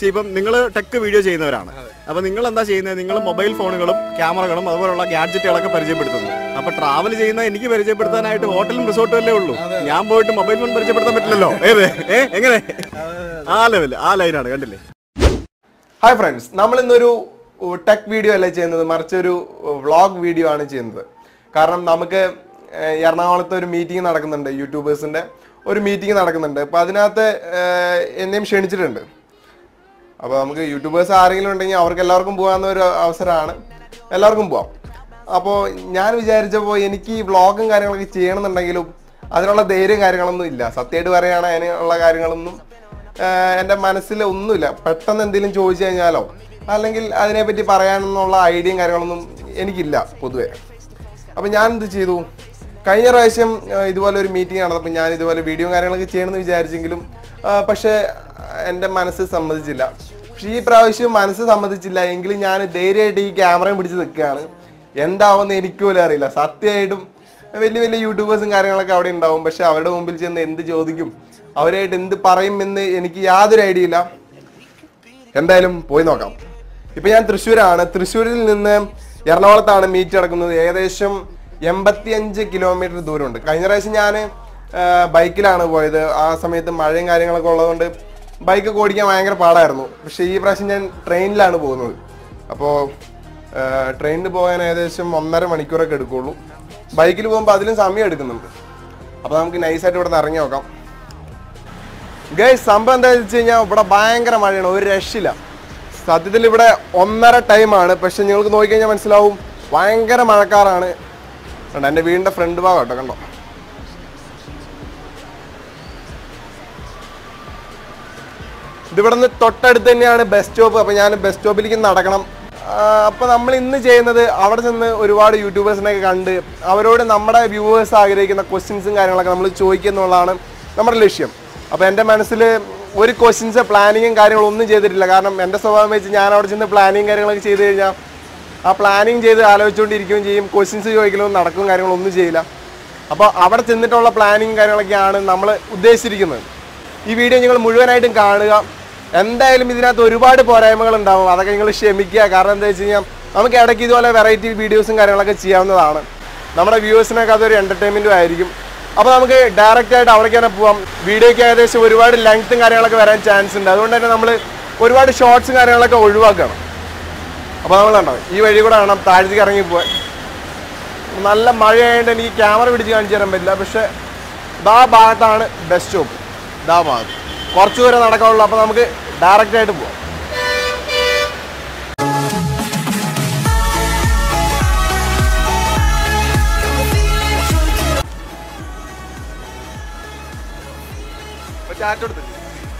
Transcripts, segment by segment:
See, ഇപ്പം നിങ്ങൾ tech video ചെയ്യുന്നവരാണ് അപ്പൊ നിങ്ങൾ എന്താ ചെയ്യുന്നത് നിങ്ങൾ മൊബൈൽ ഫോണുകളും ക്യാമറകളും അതുപോലുള്ള ഗാഡ്ജറ്റുകളൊക്കെ പരിചയപ്പെടുത്തുന്നു അപ്പൊ ട്രാവൽ ചെയ്യുന്ന എനിക്ക് പരിചയപ്പെടുത്താനായിട്ട് ഹോട്ടലും റിസോർട്ടും അല്ലേ ഉള്ളൂ ഞാൻ പോയിട്ട് മൊബൈൽ ഫോൺ പരിചയപ്പെടുത്താൻ പറ്റില്ലല്ലോ ഏത് ഏ എങ്ങനെ ആ ലെവൽ ആ ലൈനാണ് കണ്ടില്ലേ ഹായ് ഫ്രണ്ട്സ് നമ്മൾ ഇന്നൊരു ടെക് വീഡിയോ അല്ല ചെയ്യുന്നത് മറിച്ച് ഒരു വ്ളോഗ് വീഡിയോ ആണ് ചെയ്യുന്നത് കാരണം നമുക്ക് ഏഹ്, എറണാകുളത്ത് ഒരു മീറ്റിംഗ് നടക്കുന്നുണ്ട് യൂട്യൂബേഴ്സിന്റെ ഒരു മീറ്റിംഗ് നടക്കുന്നുണ്ട് അപ്പൊ അതിനകത്ത് ഏഹ്, എന്നെയും ക്ഷണിച്ചിട്ടുണ്ട് അപ്പോൾ നമുക്ക് യൂട്യൂബേഴ്സ് ആരെങ്കിലും ഉണ്ടെങ്കിൽ അവർക്ക് എല്ലാവർക്കും പോകാവുന്ന ഒരു അവസരമാണ് എല്ലാവർക്കും പോവാം അപ്പോൾ ഞാൻ വിചാരിച്ചപ്പോൾ എനിക്ക് ഈ വ്ളോഗും കാര്യങ്ങളൊക്കെ ചെയ്യണമെന്നുണ്ടെങ്കിലും അതിനുള്ള ധൈര്യം കാര്യങ്ങളൊന്നും ഇല്ല സത്യമായിട്ട് പറയുകയാണെങ്കിൽ അതിനുള്ള കാര്യങ്ങളൊന്നും ആഹ്, എൻ്റെ മനസ്സിൽ ഒന്നുമില്ല പെട്ടെന്ന് എന്തെങ്കിലും ചോദിച്ചു കഴിഞ്ഞാലോ അല്ലെങ്കിൽ അതിനെപ്പറ്റി പറയാനെന്നുള്ള ഐഡിയയും കാര്യങ്ങളൊന്നും എനിക്കില്ല പൊതുവേ അപ്പം ഞാൻ എന്ത് ചെയ്തു കഴിഞ്ഞ പ്രാവശ്യം ആ, ഇതുപോലെ ഒരു മീറ്റിംഗ് നടന്നപ്പോൾ ഞാൻ ഇതുപോലെ വീഡിയോ കാര്യങ്ങളൊക്കെ ചെയ്യണമെന്ന് വിചാരിച്ചെങ്കിലും ആ, പക്ഷേ എൻ്റെ മനസ്സ് സമ്മതിച്ചില്ല പക്ഷേ ഈ പ്രാവശ്യം മനസ്സ് സമ്മതിച്ചില്ല എങ്കിലും ഞാൻ ധൈര്യമായിട്ട് ഈ ക്യാമറയും പിടിച്ച് നിൽക്കുകയാണ് എന്താവുമെന്ന് എനിക്ക് പോലും അറിയില്ല സത്യമായിട്ടും വലിയ വലിയ യൂട്യൂബേഴ്സും കാര്യങ്ങളൊക്കെ അവിടെ ഉണ്ടാവും പക്ഷെ അവരുടെ മുമ്പിൽ ചെന്ന് എന്ത് ചോദിക്കും അവരായിട്ട് എന്ത് പറയും എന്ന് എനിക്ക് യാതൊരു ഐഡിയ ഇല്ല എന്തായാലും പോയി നോക്കാം ഇപ്പൊ ഞാൻ തൃശ്ശൂരാണ് തൃശ്ശൂരിൽ നിന്ന് എറണാകുളത്താണ് മീറ്റ് നടക്കുന്നത് ഏകദേശം എൺപത്തിയഞ്ച് കിലോമീറ്റർ ദൂരമുണ്ട് കഴിഞ്ഞ പ്രാവശ്യം ഞാൻ ബൈക്കിലാണ് പോയത് ആ സമയത്ത് മഴയും കാര്യങ്ങളൊക്കെ ഉള്ളതുകൊണ്ട് ബൈക്കൊക്കെ ഓടിക്കാൻ ഭയങ്കര പാടായിരുന്നു പക്ഷേ ഈ പ്രാവശ്യം ഞാൻ ട്രെയിനിലാണ് പോകുന്നത് അപ്പോൾ ട്രെയിനിൽ പോകാൻ ഏകദേശം ഒന്നര മണിക്കൂറൊക്കെ എടുക്കുള്ളൂ ബൈക്കിൽ പോകുമ്പോൾ അതിലും സമയം എടുക്കുന്നുണ്ട് അപ്പോൾ നമുക്ക് നൈസായിട്ട് ഇവിടെ നിന്ന് ഇറങ്ങി നോക്കാം ഗൈസ് സംഭവം എന്താ വെച്ച് കഴിഞ്ഞാൽ ഇവിടെ ഭയങ്കര മഴയാണ് ഒരു രക്ഷയില്ല സത്യത്തിൽ ഇവിടെ ഒന്നര ടൈമാണ് പക്ഷെ നിങ്ങൾക്ക് നോക്കിക്കഴിഞ്ഞാൽ മനസ്സിലാവും ഭയങ്കര മഴക്കാറാണ് കണ്ടോ എൻ്റെ വീടിൻ്റെ ഫ്രണ്ട് ഭാഗം കേട്ടോ കണ്ടോ ഇതിവിടെ നിന്ന് തൊട്ടടുത്ത് തന്നെയാണ് ബസ് സ്റ്റോപ്പ് അപ്പോൾ ഞാൻ ബസ് സ്റ്റോപ്പിലേക്ക് നടക്കണം അപ്പോൾ നമ്മൾ ഇന്ന് ചെയ്യുന്നത് അവിടെ ചെന്ന് ഒരുപാട് യൂട്യൂബേഴ്സിനെയൊക്കെ കണ്ട് അവരോട് നമ്മുടെ വ്യൂവേഴ്സ് ആഗ്രഹിക്കുന്ന ക്വസ്റ്റ്യൻസും കാര്യങ്ങളൊക്കെ നമ്മൾ ചോദിക്കുക എന്നുള്ളതാണ് നമ്മുടെ ലക്ഷ്യം അപ്പോൾ എൻ്റെ മനസ്സിൽ ഒരു ക്വസ്റ്റ്യൻസ് പ്ലാനിങ്ങും കാര്യങ്ങളും ഒന്നും ചെയ്തിട്ടില്ല കാരണം എൻ്റെ സ്വഭാവം വെച്ച് ഞാൻ അവിടെ ചെന്ന് പ്ലാനിങ് കാര്യങ്ങളൊക്കെ ചെയ്ത് കഴിഞ്ഞാൽ ആ പ്ലാനിങ് ചെയ്ത് ആലോചിച്ചുകൊണ്ടിരിക്കുകയും ചെയ്യും ക്വസ്റ്റ്യൻസ് ചോദിക്കലും നടക്കും കാര്യങ്ങളൊന്നും ചെയ്യില്ല അപ്പോൾ അവിടെ ചെന്നിട്ടുള്ള പ്ലാനിങ് കാര്യങ്ങളൊക്കെയാണ് നമ്മൾ ഉദ്ദേശിച്ചിരിക്കുന്നത് ഈ വീഡിയോ നിങ്ങൾ മുഴുവനായിട്ടും കാണുക എന്തായാലും ഇതിനകത്ത് ഒരുപാട് പോരായ്മകൾ ഉണ്ടാവും അതൊക്കെ നിങ്ങൾ ക്ഷമിക്കുക കാരണം എന്താ വെച്ച് കഴിഞ്ഞാൽ നമുക്ക് ഇടയ്ക്ക് ഇതുപോലെ വെറൈറ്റി വീഡിയോസും കാര്യങ്ങളൊക്കെ ചെയ്യാവുന്നതാണ് നമ്മുടെ വ്യൂവേഴ്സിനൊക്കെ അതൊരു എൻ്റർടൈൻമെൻറ്റും ആയിരിക്കും അപ്പോൾ നമുക്ക് ഡയറക്റ്റ് ആയിട്ട് അവിടേക്ക് തന്നെ പോവാം വീഡിയോയ്ക്ക് ഏകദേശം ഒരുപാട് ലെങ്ത്തും കാര്യങ്ങളൊക്കെ വരാൻ ചാൻസ് ഉണ്ട് അതുകൊണ്ട് തന്നെ നമ്മൾ ഒരുപാട് ഷോർട്സും കാര്യങ്ങളൊക്കെ ഒഴിവാക്കണം അപ്പോൾ നമ്മൾ കണ്ടോ ഈ വഴി കൂടെ വേണം താഴത്തേക്ക് ഇറങ്ങി പോവാൻ നല്ല മഴയായതുകൊണ്ട് എനിക്ക് ക്യാമറ പിടിച്ച് കാണിച്ചു തരാൻ പറ്റില്ല പക്ഷേ ദാ ഭാഗത്താണ് ബസ് സ്റ്റോപ്പ് ദാ ഭാഗത്ത് കുറച്ച് ദൂരം നടക്കാനുള്ളൂ അപ്പോൾ നമുക്ക് ഡയറക്റ്റ് ആയിട്ട് പോവാം ചാറ്റ് കൊടുത്തിട്ട്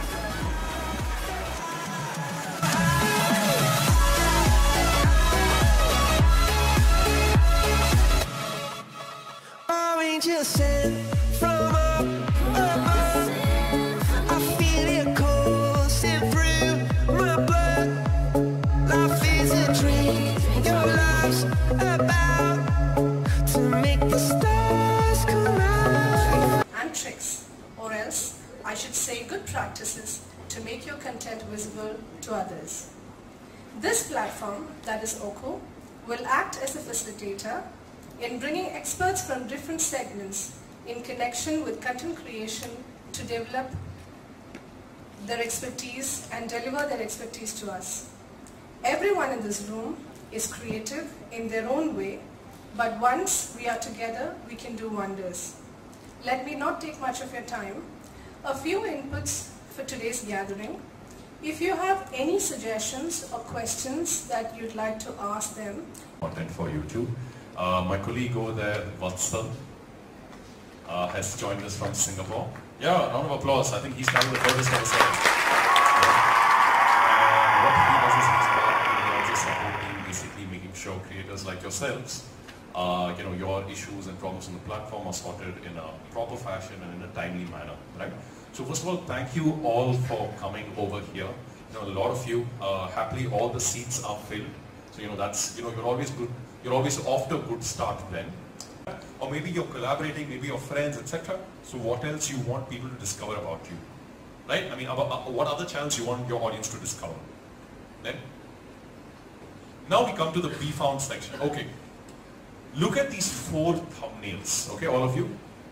Angels sent from up above. I feel it coursing through my blood. Life is a dream. Your love's about to make the stars come out. and tricks, or else I should say good practices to make your content visible to others. This platform, that is OCO, will act as a facilitator in bringing experts from different segments in connection with content creation to develop their expertise and deliver their expertise to us. Everyone in this room is creative in their own way, but once we are together, we can do wonders. Let me not take much of your time. A few inputs for today's gathering. If you have any suggestions or questions that you'd like to ask them, content for YouTube. Uh, my colleague over there, Vatsal, uh, has joined us from Singapore. Yeah, round of applause. I think he's coming the furthest ever. And what he does is he's got he also supporting basically making sure creators like yourselves, uh, you know, your issues and problems on the platform are sorted in a proper fashion and in a timely manner, right? So first of all, thank you all for coming over here. You know, a lot of you, uh, happily all the seats are filled. So, you know, that's, you know, you're always good, you're always off to a good start then. Or maybe you're collaborating, maybe your friends, etc. So what else you want people to discover about you? right? I mean, about, uh, what other channels you want your audience to discover? Then, now we come to the be found section. Okay, look at these four thumbnails. Okay, all of you.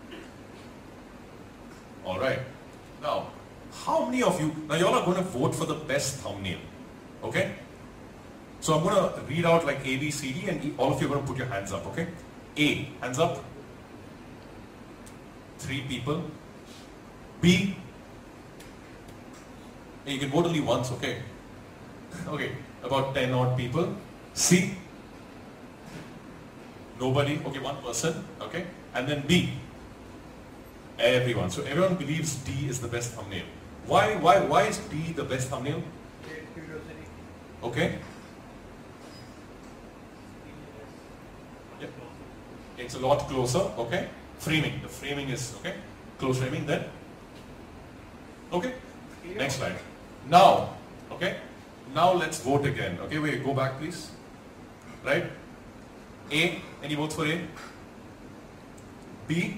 All right. Now, how many of you? Now, you all are going to vote for the best thumbnail. Okay. So I'm going to read out like A, B, C, D, and E- all of you are going to put your hands up. Okay. A, hands up. Three people. B. Hey, you can vote only once, okay? Okay, about 10 odd people. C. Nobody, okay, one person, okay? And then B. Everyone. So everyone believes D is the best thumbnail. Why, why, why is D the best thumbnail? Okay. Yep. It's a lot closer, okay? Framing, the framing is, okay? Close framing then. Okay, next slide. Now, okay, now let's vote again. Okay, wait, go back please. Right? A, any votes for A? B?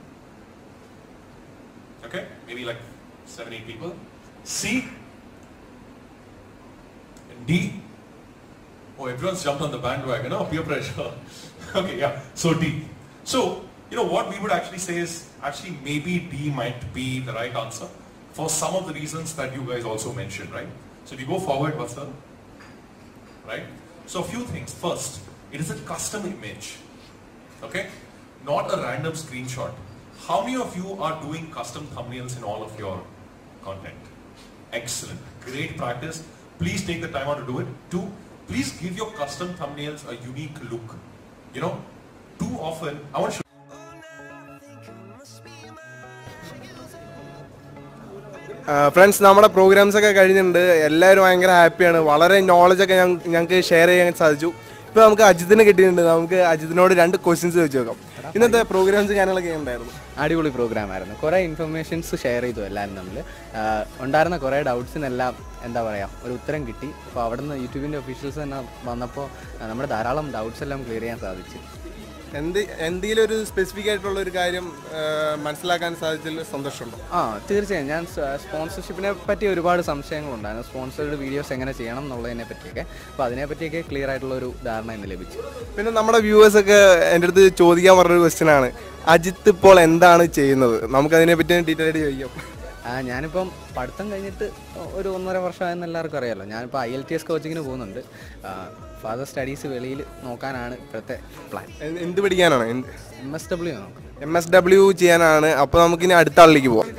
Okay, maybe like seven, eight people. C? And D? Oh, everyone's jumped on the bandwagon. Oh, peer pressure. okay, yeah. So D. So, you know, what we would actually say is, actually maybe D might be the right answer for some of the reasons that you guys also mentioned, right? So if you go forward, Vatsal, right? So a few things. First, it is a custom image, okay? Not a random screenshot. How many of you are doing custom thumbnails in all of your content? Excellent. Great practice. Please take the time out to do it. Two, please give your custom thumbnails a unique look. You know, too often, I want to show friends നമ്മുടെ programmes ഒക്കെ കഴിഞ്ഞിട്ടുണ്ട് എല്ലാവരും ഭയങ്കര ഹാപ്പിയാണ് വളരെ knowledge ഒക്കെ ഞങ്ങൾക്ക് share ചെയ്യാൻ സാധിച്ചു ഇപ്പോൾ നമുക്ക് അജിത്തിനെ കിട്ടിയിട്ടുണ്ട് നമുക്ക് അജിത്തിനോട് രണ്ട് ക്വസ്റ്റ്യൻസ് ചോദിച്ചു നോക്കാം ഇന്നത്തെ പ്രോഗ്രാംസ് കാര്യങ്ങളൊക്കെ ഉണ്ടായിരുന്നു അടിപൊളി പ്രോഗ്രാം ആയിരുന്നു കുറേ ഇൻഫർമേഷൻസ് ഷെയർ ചെയ്തു എല്ലാവരും തമ്മിൽ ഉണ്ടായിരുന്ന കുറേ ഡൗട്ട്സിനെല്ലാം എന്താ പറയുക ഒരു ഉത്തരം കിട്ടി അപ്പോൾ അവിടെ നിന്ന് യൂട്യൂബിൻ്റെ ഒഫീഷ്യൽസ് തന്നെ വന്നപ്പോൾ ആ, നമ്മുടെ ധാരാളം ഡൗട്ട്സ് എല്ലാം ക്ലിയർ ചെയ്യാൻ സാധിച്ചു എന്ത് എന്തെങ്കിലും ഒരു സ്പെസിഫിക് ആയിട്ടുള്ള ഒരു കാര്യം ആ, മനസ്സിലാക്കാൻ സാധിച്ചതിൽ സന്തോഷമുണ്ടോ ആ തീർച്ചയായും ഞാൻ സ്പോൺസർഷിപ്പിനെ പറ്റി ഒരുപാട് സംശയങ്ങളുണ്ടായിരുന്നു സ്പോൺസേഡ് വീഡിയോസ് എങ്ങനെ ചെയ്യണം എന്നുള്ളതിനെ പറ്റിയൊക്കെ അപ്പോൾ അതിനെപ്പറ്റിയൊക്കെ ക്ലിയർ ആയിട്ടുള്ള ഒരു ധാരണ ഇന്ന് ലഭിച്ചു പിന്നെ നമ്മുടെ വ്യൂവേഴ്സ് ഒക്കെ എൻ്റെ അടുത്ത് ചോദിക്കാൻ പറഞ്ഞൊരു ക്വസ്റ്റ്യൻ ആണ് അജിത്ത് ഇപ്പോൾ എന്താണ് ചെയ്യുന്നത് നമുക്ക് അതിനെ പറ്റി ഡീറ്റെയിൽ ആയിട്ട് ചോദിക്കാം ആ, ഞാനിപ്പം പഠിത്തം കഴിഞ്ഞിട്ട് ഒരു ഒന്നര വർഷമായെന്ന് എല്ലാവർക്കും അറിയാമല്ലോ ഞാനിപ്പോൾ ഐ എൽ ടി എസ് കോച്ചിങ്ങിന് പോകുന്നുണ്ട് ഫാദർ സ്റ്റഡീസ് വെളിയിൽ നോക്കാനാണ് ഇപ്പോഴത്തെ പ്ലാൻ എന്ത് എന്ത് പഠിക്കാനാണ് എം എസ് ഡബ്ല്യു നോക്കും എം എസ് ഡബ്ല്യു ചെയ്യാനാണ് അപ്പോൾ നമുക്കിനി അടുത്ത ആളിലേക്ക് പോവാം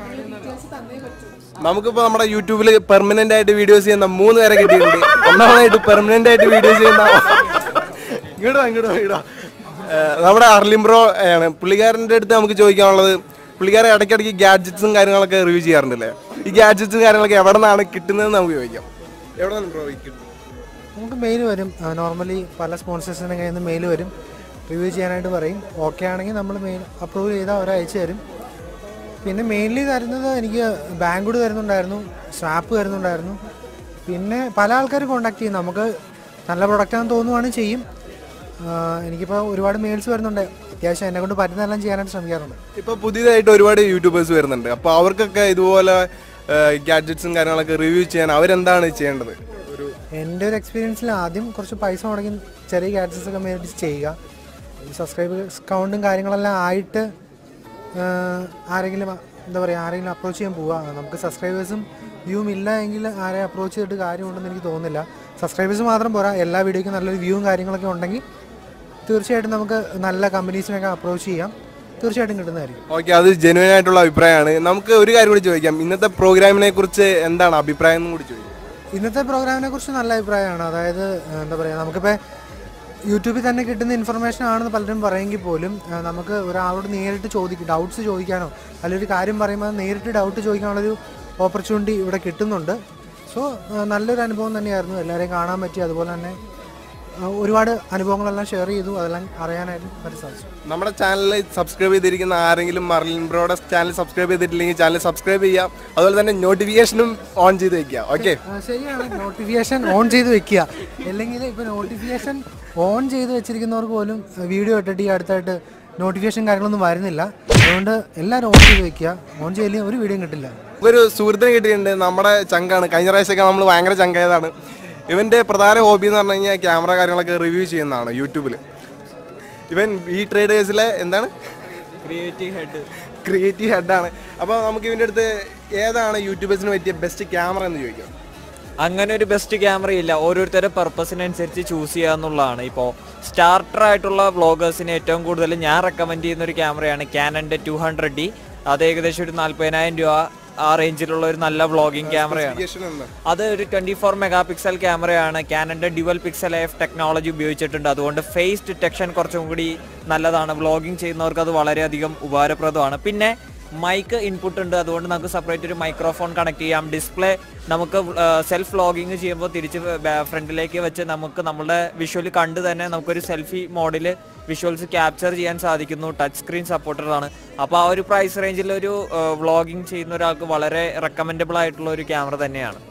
നമുക്കിപ്പോൾ നമ്മുടെ യൂട്യൂബിൽ പെർമനന്റ് ആയിട്ട് വീഡിയോസ് ചെയ്യുന്ന മൂന്ന് പേരെ കിട്ടിയിട്ടുണ്ട് ഒന്നാമതായിട്ട് പെർമനന്റ് ആയിട്ട് വീഡിയോസ് ചെയ്യുന്ന ഇങ്ങോട്ടോ ഇങ്ങോട്ടോ ഇങ്ങോട്ടോ നമ്മുടെ അർലിം ബ്രോ ആണ് പുള്ളിക്കാരൻ്റെ അടുത്ത് നമുക്ക് ചോദിക്കാനുള്ളത് പുള്ളിക്കാരൻ ഇടയ്ക്കിടയ്ക്ക് ഗാഡ്ജറ്റ്സും കാര്യങ്ങളൊക്കെ റിവ്യൂ ചെയ്യാറുണ്ടല്ലേ ഈ ഗാഡ്ജറ്റ്സും കാര്യങ്ങളൊക്കെ എവിടെ നിന്നാണ് കിട്ടുന്നതെന്ന് നമുക്ക് ചോദിക്കാം എവിടെ നിന്നാണ് ബ്രോ കിട്ടുന്നത് നമുക്ക് മെയിൽ വരും നോർമലി പല സ്പോൺസേഴ്സിൻ്റെ കയ്യിൽ നിന്ന് മെയിൽ വരും റിവ്യൂ ചെയ്യാനായിട്ട് പറയും ഓക്കെ ആണെങ്കിൽ നമ്മൾ മെയിൽ അപ്രൂവ് ചെയ്താൽ അവർ അയച്ചു തരും പിന്നെ മെയിൻലി തരുന്നത് എനിക്ക് ബാങ്കുഡ് തരുന്നുണ്ടായിരുന്നു സ്വാപ്പ് തരുന്നുണ്ടായിരുന്നു പിന്നെ പല ആൾക്കാർ കോണ്ടാക്ട് ചെയ്യും നമുക്ക് നല്ല പ്രൊഡക്റ്റാണെന്ന് തോന്നുവാണെങ്കിൽ ചെയ്യും ആഹ് എനിക്കിപ്പോൾ ഒരുപാട് മെയിൽസ് വരുന്നുണ്ട് അത്യാവശ്യം എന്നെ കൊണ്ട് പറ്റുന്നതെല്ലാം ചെയ്യാനായിട്ട് ശ്രമിക്കാറുണ്ട് ഇപ്പൊ പുതിയതായിട്ട് ഒരുപാട് യൂട്യൂബേഴ്സ് വരുന്നുണ്ട് അപ്പൊ അവർക്കൊക്കെ ഇതുപോലെ ഗാഡ്ജറ്റ്സും കാര്യങ്ങളൊക്കെ റിവ്യൂ ചെയ്യാൻ അവരെന്താണ് ചെയ്യേണ്ടത് ഒരു എൻ്റെ ഒരു എക്സ്പീരിയൻസിൽ ആദ്യം കുറച്ച് പൈസ മുടങ്ങി ചെറിയ ഗാഡ്ജറ്റ്സ് ഒക്കെ മേടിച്ച് ചെയ്യുക സബ്സ്ക്രൈബേഴ്സ് കൗണ്ടും കാര്യങ്ങളെല്ലാം ആയിട്ട് ആഹ്, ആരെങ്കിലും എന്താ പറയുക ആരെങ്കിലും അപ്രോച്ച് ചെയ്യാൻ പോവുക നമുക്ക് സബ്സ്ക്രൈബേഴ്സും വ്യൂവും ഇല്ല എങ്കിൽ ആരെ അപ്രോച്ച് ചെയ്തിട്ട് കാര്യമുണ്ടെന്ന് എനിക്ക് തോന്നുന്നില്ല സബ്സ്ക്രൈബേഴ്സ് മാത്രം പോരാ എല്ലാ വീഡിയോയ്ക്കും നല്ലൊരു വ്യൂവും കാര്യങ്ങളൊക്കെ ഉണ്ടെങ്കിൽ തീർച്ചയായിട്ടും നമുക്ക് നല്ല കമ്പനീസിനൊക്കെ അപ്രോച്ച് ചെയ്യാം തീർച്ചയായിട്ടും കിട്ടുന്നതായിരിക്കും ഓക്കെ അത് ജെനുവൻ ആയിട്ടുള്ള അഭിപ്രായമാണ് നമുക്ക് ഒരു കാര്യം കൂടി ചോദിക്കാം ഇന്നത്തെ പ്രോഗ്രാമിനെ കുറിച്ച് എന്താണ് അഭിപ്രായം എന്നും കൂടി ചോദിക്കാം ഇന്നത്തെ പ്രോഗ്രാമിനെ കുറിച്ച് നല്ല അഭിപ്രായമാണ് അതായത് ഏഹ്, എന്താ പറയുക നമുക്കിപ്പോൾ യൂട്യൂബിൽ തന്നെ കിട്ടുന്ന ഇൻഫർമേഷൻ ആണെന്ന് പലരും പറയുമെങ്കിൽ പോലും ഏഹ്, നമുക്ക് ഒരാളോട് നേരിട്ട് ചോദിക്കും ഡൗട്ട്സ് ചോദിക്കാനോ അല്ലെങ്കിൽ ഒരു കാര്യം പറയുമ്പോൾ നേരിട്ട് ഡൗട്ട് ചോദിക്കാനുള്ളൊരു ഓപ്പർച്യൂണിറ്റി ഇവിടെ കിട്ടുന്നുണ്ട് സോ നല്ലൊരു അനുഭവം തന്നെയായിരുന്നു എല്ലാവരെയും കാണാൻ പറ്റി അതുപോലെ തന്നെ ഏഹ്, ഒരുപാട് അനുഭവങ്ങളെല്ലാം ഷെയർ ചെയ്തു അതെല്ലാം അറിയാനായിട്ട് പറ്റി സാധിച്ചു നമ്മുടെ ചാനൽ സബ്സ്ക്രൈബ് ചെയ്തിരിക്കുന്ന ആരെങ്കിലും മർലിൻ ബ്രോയുടെ ചാനൽ സബ്സ്ക്രൈബ് ചെയ്തിട്ടില്ലെങ്കിൽ ചാനൽ സബ്സ്ക്രൈബ് ചെയ്യാം അതുപോലെ തന്നെ നോട്ടിഫിക്കേഷനും ഓൺ ചെയ്ത് വെക്കുക ഓക്കെ ആ, ശരിയാണ് നോട്ടിഫിക്കേഷൻ ഓൺ ചെയ്ത് വെക്കുക അല്ലെങ്കിൽ ഇപ്പോൾ നോട്ടിഫിക്കേഷൻ ഓൺ ചെയ്ത് വെച്ചിരിക്കുന്നവർക്ക് പോലും വീഡിയോ ഇട്ടിട്ട് ഈ അടുത്തായിട്ട് നോട്ടിഫിക്കേഷൻ കാര്യങ്ങളൊന്നും വരുന്നില്ല അതുകൊണ്ട് എല്ലാവരും ഓൺ ചെയ്ത് വെക്കുക ഓൺ ചെയ്തില്ലെങ്കിൽ ഒരു വീഡിയോയും കിട്ടില്ല ഒരു സുഹൃത്തിനെ കിട്ടിയിട്ടുണ്ട് നമ്മുടെ ചങ്കാണ് കഴിഞ്ഞ പ്രാവശ്യമൊക്കെ നമ്മൾ ഭയങ്കര ചങ്കായതാണ് ഇവന്റെ പ്രധാന ഹോബി എന്ന് പറഞ്ഞു കഴിഞ്ഞാൽ ക്യാമറ കാര്യങ്ങളൊക്കെ റിവ്യൂ ചെയ്യുന്നതാണ് യൂട്യൂബിൽ ഇവൻ ഈ ട്രേഡേഴ്സിലെ എന്താണ് ക്രിയേറ്റീവ് ഹെഡ് ക്രിയേറ്റീവ് ഹെഡാണ് അപ്പോൾ നമുക്ക് ഇവൻ്റെ അടുത്ത് ഏതാണ് യൂട്യൂബേഴ്സിന് പറ്റിയ ബെസ്റ്റ് ക്യാമറ എന്ന് ചോദിക്കാം അങ്ങനെ ഒരു ബെസ്റ്റ് ക്യാമറ ഇല്ല ഓരോരുത്തരുടെ പർപ്പസിനനുസരിച്ച് ചൂസ് ചെയ്യുക എന്നുള്ളതാണ് ഇപ്പോൾ സ്റ്റാർട്ടർ ആയിട്ടുള്ള വ്ളോഗേഴ്സിന് ഏറ്റവും കൂടുതൽ ഞാൻ റെക്കമെൻഡ് ചെയ്യുന്ന ഒരു ക്യാമറയാണ് ക്യാനൻ്റെ ടു ഹൺഡ്രഡ് ഡി അത് ഏകദേശം ഒരു നാൽപ്പതിനായിരം രൂപ ആ റേഞ്ചിലുള്ള ഒരു നല്ല വ്ളോഗിങ് ക്യാമറയാണ് Specification എന്താ? അത് ഒരു ട്വന്റി ഫോർ മെഗാ പിക്സൽ ക്യാമറയാണ് ക്യാനന്റെ ഡ്യുവൽ പിക്സൽ എഫ് ടെക്നോളജി ഉപയോഗിച്ചിട്ടുണ്ട് അതുകൊണ്ട് ഫേസ് ഡിറ്റക്ഷൻ കുറച്ചും കൂടി നല്ലതാണ് വ്ളോഗിങ് ചെയ്യുന്നവർക്ക് അത് വളരെയധികം ഉപകാരപ്രദമാണ് പിന്നെ മൈക്ക് ഇൻപുട്ട് ഉണ്ട് അതുകൊണ്ട് നമുക്ക് സെപ്പറേറ്റ് ഒരു മൈക്രോഫോൺ കണക്ട് ചെയ്യാം ഡിസ്പ്ലേ നമുക്ക് സെൽഫ് വ്ളോഗിങ് ചെയ്യുമ്പോൾ തിരിച്ച് ഫ്രണ്ടിലേക്ക് വെച്ച് നമുക്ക് നമ്മുടെ വിഷ്വൽ കണ്ട് തന്നെ നമുക്കൊരു സെൽഫി മോഡിൽ വിഷ്വൽസ് ക്യാപ്ചർ ചെയ്യാൻ സാധിക്കുന്നു ടച്ച് സ്ക്രീൻ സപ്പോർട്ടഡ് ആണ് അപ്പോൾ ആ ഒരു പ്രൈസ് റേഞ്ചിൽ ഒരു വ്ളോഗിങ് ചെയ്യുന്ന ഒരാൾക്ക് വളരെ റെക്കമെൻഡബിൾ ആയിട്ടുള്ള ഒരു ക്യാമറ തന്നെയാണ്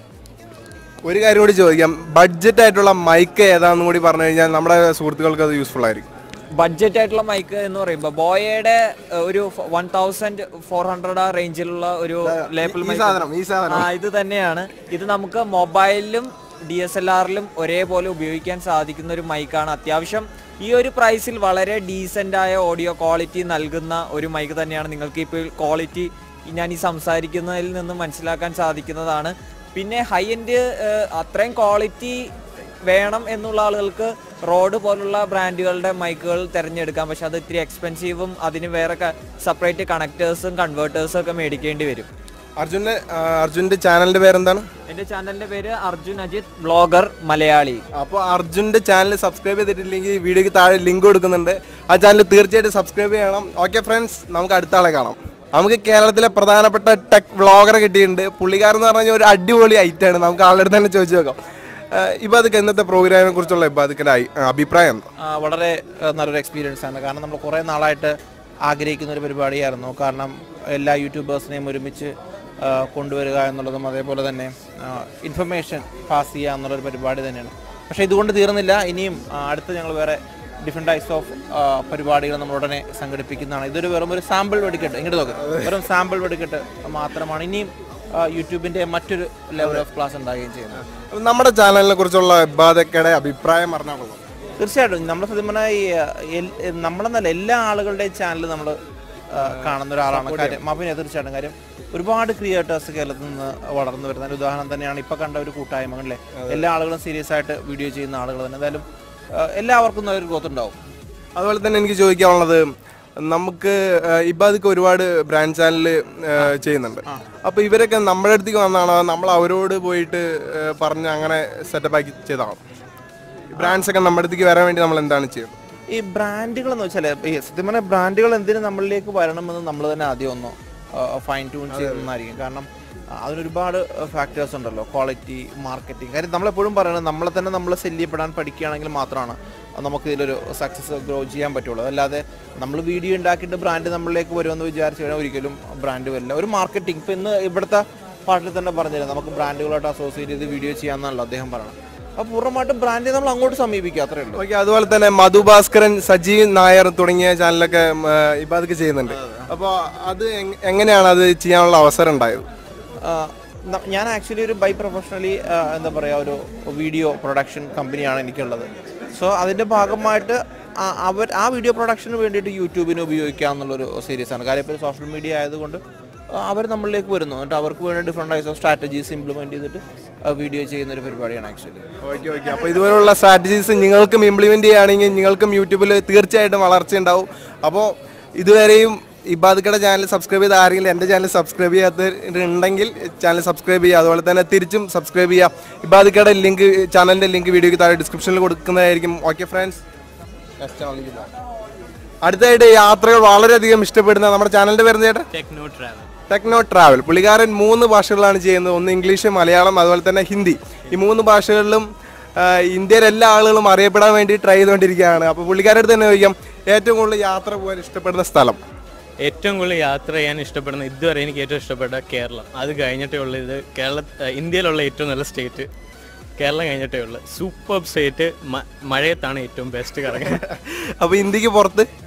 ഒരു കാര്യം കൂടി ചോദിക്കാം ബഡ്ജറ്റ് ആയിട്ടുള്ള മൈക്ക് ഏതാണെന്നും കൂടി പറഞ്ഞു കഴിഞ്ഞാൽ നമ്മുടെ സുഹൃത്തുക്കൾക്ക് അത് യൂസ്ഫുൾ ആയിരിക്കും ബഡ്ജറ്റ് ആയിട്ടുള്ള മൈക്ക് എന്ന് പറയുമ്പോൾ ബോയയുടെ ഏഹ്, ഒരു വൺ തൗസൻഡ് ഫോർ ഹൺഡ്രഡ് ആ റേഞ്ചിലുള്ള ഒരു ലേപ്പിൾ ഈ സാധനം, ഈ സാധനം. ആ ഇത് തന്നെയാണ് ഇത് നമുക്ക് മൊബൈലിലും ഡി എസ് എൽ ആറിലും ഒരേപോലെ ഉപയോഗിക്കാൻ സാധിക്കുന്ന ഒരു മൈക്കാണ് അത്യാവശ്യം ഈ ഒരു പ്രൈസിൽ വളരെ ഡീസൻ്റ് ആയ ഓഡിയോ ക്വാളിറ്റി നൽകുന്ന ഒരു മൈക്ക് തന്നെയാണ് നിങ്ങൾക്ക് ഇപ്പോൾ ക്വാളിറ്റി ഞാൻ ഈ സംസാരിക്കുന്നതിൽ നിന്ന് മനസ്സിലാക്കാൻ സാധിക്കുന്നതാണ് പിന്നെ ഹൈ എൻഡ് അത്രയും ക്വാളിറ്റി വേണം എന്നുള്ള ആളുകൾക്ക് റോഡ് പോലുള്ള ബ്രാൻഡുകളുടെ മൈക്കുകൾ തിരഞ്ഞെടുക്കാം പക്ഷെ അത് ഇത്തിരി എക്സ്പെൻസീവും അതിന് വേറെ സെപ്പറേറ്റ് കണക്ടേഴ്സും കൺവേർട്ടേഴ്സും ഒക്കെ മേടിക്കേണ്ടി വരും അർജുന്റെ ആ, അർജുന്റെ ചാനലിന്റെ പേരെന്താണ് എൻ്റെ ചാനലിന്റെ പേര് അർജുൻ അജിത് ബ്ലോഗർ മലയാളി അപ്പോൾ അർജുന്റെ ചാനൽ സബ്സ്ക്രൈബ് ചെയ്തിട്ടില്ലെങ്കിൽ വീഡിയോക്ക് താഴെ ലിങ്ക് കൊടുക്കുന്നുണ്ട് ആ ചാനൽ തീർച്ചയായിട്ടും സബ്സ്ക്രൈബ് ചെയ്യണം ഓക്കെ ഫ്രണ്ട്സ് നമുക്ക് അടുത്ത ആളെ കാണാം നമുക്ക് കേരളത്തിലെ പ്രധാനപ്പെട്ട ടെക് വ്ളോഗറെ കിട്ടിയിട്ടുണ്ട് പുള്ളിക്കാരൻ എന്ന് പറഞ്ഞാൽ ഒരു അടിപൊളി ഐറ്റാണ് നമുക്ക് ആളുടെ അടുത്ത് തന്നെ ചോദിച്ചു നോക്കാം ഇബാദിക്ക് ഇന്നത്തെ പ്രോഗ്രാമിനെ കുറിച്ചുള്ള ഇബാദിക്കിന്റെ അയി- അഭിപ്രായം എന്താ ആ, വളരെ ആ, നല്ലൊരു എക്സ്പീരിയൻസ് ആണ് കാരണം നമ്മൾ കുറേ നാളായിട്ട് ആഗ്രഹിക്കുന്ന ഒരു പരിപാടിയായിരുന്നു കാരണം എല്ലാ യൂട്യൂബേഴ്സിനെയും ഒരുമിച്ച് ആ, കൊണ്ടുവരിക എന്നുള്ളതും അതേപോലെ തന്നെ ഇൻഫർമേഷൻ പാസ് ചെയ്യുക എന്നുള്ളൊരു പരിപാടി തന്നെയാണ് പക്ഷേ ഇതുകൊണ്ട് തീർന്നില്ല ഇനിയും ആ, അടുത്ത് ഞങ്ങൾ വേറെ ഡിഫറെൻറ്റ് ടൈപ്സ് ഓഫ് പരിപാടികൾ നമ്മൾ ഉടനെ സംഘടിപ്പിക്കുന്നതാണ് ഇതൊരു വെറും ഒരു സാമ്പിൾ വെടിക്കെട്ട് ഇങ്ങോട്ട് നോക്ക് വെറും സാമ്പിൾ വെടിക്കെട്ട് മാത്രമാണ് ഇനിയും ആ, യൂട്യൂബിൻ്റെ മറ്റൊരു ലെവൽ ഓഫ് ക്ലാസ് ഉണ്ടാകുകയും ചെയ്യുന്നത് അപ്പൊ നമ്മുടെ ചാനലിനെ കുറിച്ചുള്ള ഇബാദക്കയുടെ അഭിപ്രായം പറഞ്ഞാണല്ലോ തീർച്ചയായിട്ടും നമ്മൾ സത്യം പറഞ്ഞാൽ ഈ എൽ- നമ്മളെന്നല്ല എല്ലാ ആളുകളുടെയും ചാനൽ നമ്മൾ കാണുന്ന ഒരാളാണ് കാര്യം മബിനെ തീർച്ചയായിട്ടും കാര്യം ഒരുപാട് ക്രിയേറ്റേഴ്സ് കേരളത്തിൽ നിന്ന് വളർന്നു വരുന്ന ഒരു ഉദാഹരണം തന്നെയാണ് ഇപ്പൊ കണ്ട ഒരു കൂട്ടായ്മ അല്ലേ എല്ലാ ആളുകളും സീരിയസ് ആയിട്ട് വീഡിയോ ചെയ്യുന്ന ആളുകൾ തന്നെ എന്തായാലും ആ, എല്ലാവർക്കും നല്ലൊരു ഗ്രോത്ത് ഉണ്ടാവും അതുപോലെ തന്നെ എനിക്ക് ചോദിക്കാനുള്ളത് നമുക്ക് ഇബാദിക്ക് ഒരുപാട് ബ്രാൻഡ് ചാനൽ ചെയ്യുന്നുണ്ട് അപ്പൊ ഇവരൊക്കെ നമ്മുടെ അടുത്തേക്ക് വന്നാണോ നമ്മൾ അവരോട് പോയിട്ട് ആ, പറഞ്ഞ് അങ്ങനെ സെറ്റപ്പ് ആക്കി ചെയ്താണോ ബ്രാൻഡ്സ് ഒക്കെ നമ്മുടെ അടുത്തേക്ക് വരാൻ വേണ്ടി നമ്മൾ എന്താണ് ചെയ്യുന്നത് ഈ ബ്രാൻഡുകൾ എന്ന് വെച്ചാൽ ഈ സത്യം പറഞ്ഞാൽ ബ്രാൻഡുകൾ എന്തിനു നമ്മളിലേക്ക് വരണമെന്ന് നമ്മൾ തന്നെ ആദ്യം ഒന്ന് ഫൈൻ ട്യൂൺ ചെയ്യുന്നതായിരിക്കും കാരണം ആ, അതിനൊരുപാട് ഫാക്ടേഴ്സ് ഉണ്ടല്ലോ ക്വാളിറ്റി മാർക്കറ്റിംഗ് കാര്യം നമ്മളെപ്പോഴും പറയുന്നത് നമ്മളെ തന്നെ നമ്മൾ സെല്യപ്പെടാൻ പഠിക്കുകയാണെങ്കിൽ മാത്രമാണ് നമുക്ക് ഇതിലൊരു സക്സസ് ഗ്രോ ചെയ്യാൻ പറ്റുള്ളൂ അല്ലാതെ നമ്മൾ വീഡിയോ ഉണ്ടാക്കിയിട്ട് ബ്രാൻഡ് നമ്മളിലേക്ക് വരുമെന്ന് വിചാരിച്ചു കഴിഞ്ഞാൽ ഒരിക്കലും ബ്രാൻഡ് വരില്ല ഒരു മാർക്കറ്റിംഗ് ഇപ്പം ഇന്ന് ഇവിടുത്തെ പാട്ടിൽ തന്നെ പറഞ്ഞിരുന്നു നമുക്ക് ബ്രാൻഡുകളായിട്ട് അസോസിയേറ്റ് ചെയ്ത് വീഡിയോ ചെയ്യാമെന്നാണല്ലോ അദ്ദേഹം പറയുന്നത് അപ്പോൾ പൂർണ്ണമായിട്ടും ബ്രാൻഡിനെ നമ്മൾ അങ്ങോട്ട് സമീപിക്കുക അത്രേ ഉള്ളൂ ഓക്കെ അതുപോലെ തന്നെ മധു ഭാസ്കരൻ സജീവ് നായർ തുടങ്ങിയ ചാനലൊക്കെ ഇബാദിക്ക് ചെയ്യുന്നുണ്ട് അപ്പോൾ അത് എങ്- എങ്ങനെയാണ് അത് ചെയ്യാനുള്ള അവസരം ഉണ്ടായത് ആ, ന- ഞാൻ ആക്ച്വലി ഒരു ബൈ പ്രൊഫഷണലി എന്താ പറയുക ഒരു വീഡിയോ പ്രൊഡക്ഷൻ കമ്പനിയാണ് എനിക്കുള്ളത് സോ അതിൻ്റെ ഭാഗമായിട്ട് ആ- അവർ ആ വീഡിയോ പ്രൊഡക്ഷന് വേണ്ടിയിട്ട് യൂട്യൂബിന് ഉപയോഗിക്കുക എന്നുള്ളൊരു സീരീസ് ആണ് കാര്യം ഇപ്പോൾ സോഷ്യൽ മീഡിയ ആയതുകൊണ്ട് അവർ നമ്മളിലേക്ക് വരുന്നു എന്നിട്ട് അവർക്ക് വേണ്ടി different types of strategies implement ചെയ്തിട്ട് വീഡിയോ ചെയ്യുന്ന ഒരു പരിപാടിയാണ് ആക്ച്വലി ഓക്കെ ഓക്കെ അപ്പോൾ ഇതുപോലുള്ള സ്ട്രാറ്റജീസ് നിങ്ങൾക്കും ഇംപ്ലിമെന്റ് ചെയ്യുകയാണെങ്കിൽ നിങ്ങൾക്കും യൂട്യൂബിൽ തീർച്ചയായിട്ടും വളർച്ച ഉണ്ടാവും അപ്പോൾ ഇതുവരെയും ഇബാദിക്കയുടെ ചാനൽ സബ്സ്ക്രൈബ് ചെയ്ത ആരെങ്കിലും എൻ്റെ ചാനൽ സബ്സ്ക്രൈബ് ചെയ്യാത്തവരുണ്ടെങ്കിൽ ചാനൽ സബ്സ്ക്രൈബ് ചെയ്യുക അതുപോലെ തന്നെ തിരിച്ചും സബ്സ്ക്രൈബ് ചെയ്യുക ഇബാദിക്കയുടെ ലിങ്ക് ചാനലിൻ്റെ ലിങ്ക് വീഡിയോയ്ക്ക് താഴെ ഡിസ്ക്രിപ്ഷനിൽ കൊടുക്കുന്നതായിരിക്കും ഓക്കെ ഫ്രണ്ട്സ് അടുത്തായിട്ട് യാത്രകൾ വളരെയധികം ഇഷ്ടപ്പെടുന്ന നമ്മുടെ ചാനലിൻ്റെ പേര് ചേട്ടാ ടെക്നോ ട്രാവൽ ടെക്നോ ട്രാവൽ പുള്ളിക്കാരൻ മൂന്ന് ഭാഷകളിലാണ് ചെയ്യുന്നത് ഒന്ന് ഇംഗ്ലീഷ് മലയാളം അതുപോലെ തന്നെ ഹിന്ദി ഈ മൂന്ന് ഭാഷകളിലും ആ, ഇന്ത്യയിലെ എല്ലാ ആളുകളും അറിയപ്പെടാൻ വേണ്ടി ട്രൈ ചെയ്തുകൊണ്ടിരിക്കുകയാണ് അപ്പോൾ പുള്ളിക്കാരുടെ അടുത്ത് തന്നെ ചോദിക്കാം ഏറ്റവും കൂടുതൽ യാത്ര പോകാൻ ഇഷ്ടപ്പെടുന്ന സ്ഥലം ഏറ്റവും കൂടുതൽ യാത്ര ചെയ്യാൻ ഇഷ്ടപ്പെടുന്ന ഇതുവരെ എനിക്ക് ഏറ്റവും ഇഷ്ടപ്പെട്ട കേരളം അത് കഴിഞ്ഞിട്ടേ ഉള്ളൂ ഇത് കേരള ഏഹ് ഇന്ത്യയിലുള്ള ഏറ്റവും നല്ല സ്റ്റേറ്റ് കേരളം കഴിഞ്ഞിട്ടേ ഉള്ളൂ സൂപ്പർ സ്റ്റേറ്റ് മഴയത്താണ് ഏറ്റവും ബെസ്റ്റ് കറങ്ങാൻ അപ്പോൾ ഇന്ത്യക്ക് പുറത്ത്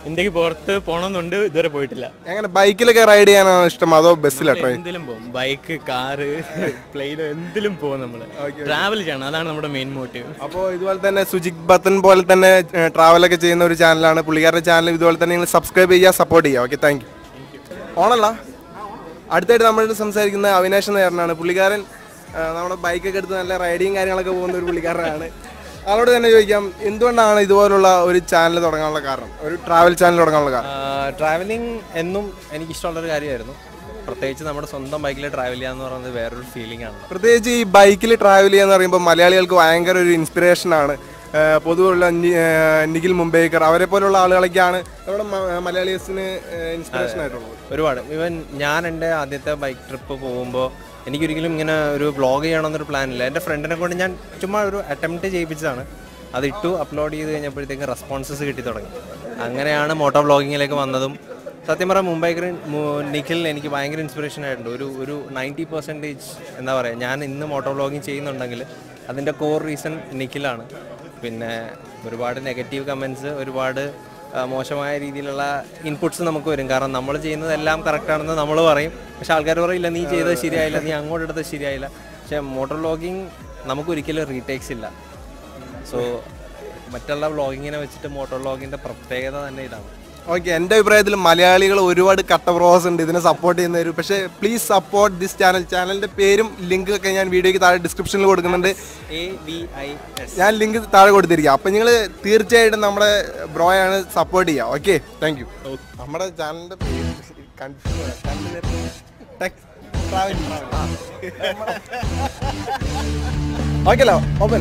ഇന്ത്യക്ക് പുറത്ത് പോകണമെന്നുണ്ട് ഇതുവരെ പോയിട്ടില്ല എങ്ങനെ ബൈക്കിലൊക്കെ റൈഡ് ചെയ്യാനാണ് ഇഷ്ടം അതോ ബസ്സിലോ ട്രെയിൻ എന്തിലും പോകും ബൈക്ക് കാറ് പ്ലെയിൻ എന്തിലും പോകും നമ്മൾ ട്രാവൽ ചെയ്യണം അതാണ് നമ്മുടെ മെയിൻ മോട്ടീവ് അപ്പോൾ ഇതുപോലെ തന്നെ സുജിത് ബത്തൻ പോലെ തന്നെ ട്രാവലൊക്കെ ചെയ്യുന്ന ഒരു ചാനലാണ് പുള്ളിക്കാരുടെ ചാനൽ ഇതുപോലെ തന്നെ നിങ്ങൾ സബ്സ്ക്രൈബ് ചെയ്യുക സപ്പോർട്ട് ചെയ്യുക ഓക്കെ താങ്ക് യു ഓണല്ല അടുത്തായിട്ട് നമ്മളോട് സംസാരിക്കുന്ന അവിനാശ് നേരനാണ് പുള്ളിക്കാരൻ ആ, നമ്മുടെ ബൈക്കൊക്കെ എടുത്ത് നല്ല റൈഡിങ് കാര്യങ്ങളൊക്കെ പോകുന്ന ഒരു പുള്ളിക്കാരനാണ് ആളോട് തന്നെ ചോദിക്കാം എന്തുകൊണ്ടാണ് ഇതുപോലുള്ള ഒരു ചാനൽ തുടങ്ങാനുള്ള കാരണം ഒരു ട്രാവൽ ചാനൽ തുടങ്ങാനുള്ള കാരണം ട്രാവലിംഗ് എന്നും എനിക്ക് ഇഷ്ടമുള്ളൊരു കാര്യമായിരുന്നു പ്രത്യേകിച്ച് നമ്മുടെ സ്വന്തം ബൈക്കിൽ ട്രാവൽ ചെയ്യാന്ന് പറയുന്നത് വേറൊരു ഫീലിംഗ് ആണല്ലോ പ്രത്യേകിച്ച് ഈ ബൈക്കിൽ ട്രാവൽ ചെയ്യാന്ന് പറയുമ്പോൾ മലയാളികൾക്ക് ഭയങ്കര ഒരു ഇൻസ്പിറേഷൻ ആണ് ആ, പൊതുവെയുള്ള നി- ആ, നിഖിൽ മുംബൈക്കർ അവരെ പോലുള്ള ആളുകളൊക്കെയാണ് നമ്മുടെ മ- മലയാളീസിന് ഇൻസ്പിറേഷൻ ആയിട്ടുള്ളത് ഒരുപാട് ഇവൻ ഞാൻ എൻ്റെ ആദ്യത്തെ ബൈക്ക് ട്രിപ്പ് പോകുമ്പോൾ എനിക്കൊരിക്കലും ഇങ്ങനെ ഒരു വ്ളോഗ് ചെയ്യണമെന്നൊരു പ്ലാൻ ഇല്ല എൻ്റെ ഫ്രണ്ടിനെ കൊണ്ട് ഞാൻ ചുമ്മാ ഒരു അറ്റംപ്റ്റ് ചെയ്യിപ്പിച്ചതാണ് അത് ഇട്ടു അപ്ലോഡ് ചെയ്ത് കഴിഞ്ഞപ്പോഴത്തേക്ക് റെസ്പോൺസസ് കിട്ടി തുടങ്ങി അങ്ങനെയാണ് മോട്ടോ വ്ളോഗിങ്ങിലേക്ക് വന്നതും സത്യം പറഞ്ഞാൽ മുംബൈക്കർ നിഖിൽ എനിക്ക് ഭയങ്കര ഇൻസ്പിറേഷൻ ആയിട്ടുണ്ട് ഒരു ഒരു നയൻറ്റി പെർസെൻറ്റേജ് എന്താ പറയുക ഞാൻ ഇന്ന് മോട്ടോ വ്ളോഗിങ് ചെയ്യുന്നുണ്ടെങ്കിൽ അതിൻ്റെ കോർ റീസൺ നിഖിലാണ് പിന്നെ ഒരുപാട് നെഗറ്റീവ് കമൻസ് ഒരുപാട് ആ, മോശമായ രീതിയിലുള്ള ഇൻപുട്സ് നമുക്ക് വരും കാരണം നമ്മൾ ചെയ്യുന്നതെല്ലാം കറക്റ്റ് ആണെന്ന് നമ്മൾ പറയും പക്ഷെ ആൾക്കാർ പറയില്ല നീ ചെയ്തത് ശരിയായില്ല നീ അങ്ങോട്ട് എടുത്തത് ശരിയായില്ല പക്ഷെ മോട്ടോർ വ്ളോഗിങ് നമുക്ക് ഒരിക്കലും റീടേക്സ് ഇല്ല സോ മറ്റുള്ള വ്ളോഗിങ്ങിനെ വെച്ചിട്ട് മോട്ടോർ വ്ളോഗിൻ്റെ പ്രത്യേകത തന്നെ ഇതാണ് ഓക്കെ എൻ്റെ അഭിപ്രായത്തിൽ മലയാളികൾ ഒരുപാട് കട്ട പ്രോസ് ഉണ്ട് ഇതിനെ സപ്പോർട്ട് ചെയ്യുന്നവർ പക്ഷേ പ്ലീസ് സപ്പോർട്ട് ദിസ് ചാനൽ ചാനലിൻ്റെ പേരും ലിങ്ക് ഒക്കെ ഞാൻ വീഡിയോയ്ക്ക് താഴെ ഡിസ്ക്രിപ്ഷനിൽ കൊടുക്കുന്നുണ്ട് എ വി ഐ എസ് ഞാൻ ലിങ്ക് താഴെ കൊടുത്തിരിക്കുക അപ്പം നിങ്ങൾ തീർച്ചയായിട്ടും നമ്മുടെ ബ്രോയാണ് സപ്പോർട്ട് ചെയ്യുക ഓക്കെ താങ്ക് യു നമ്മുടെ ചാനലിൻ്റെ ഓക്കെ ഓക്കെ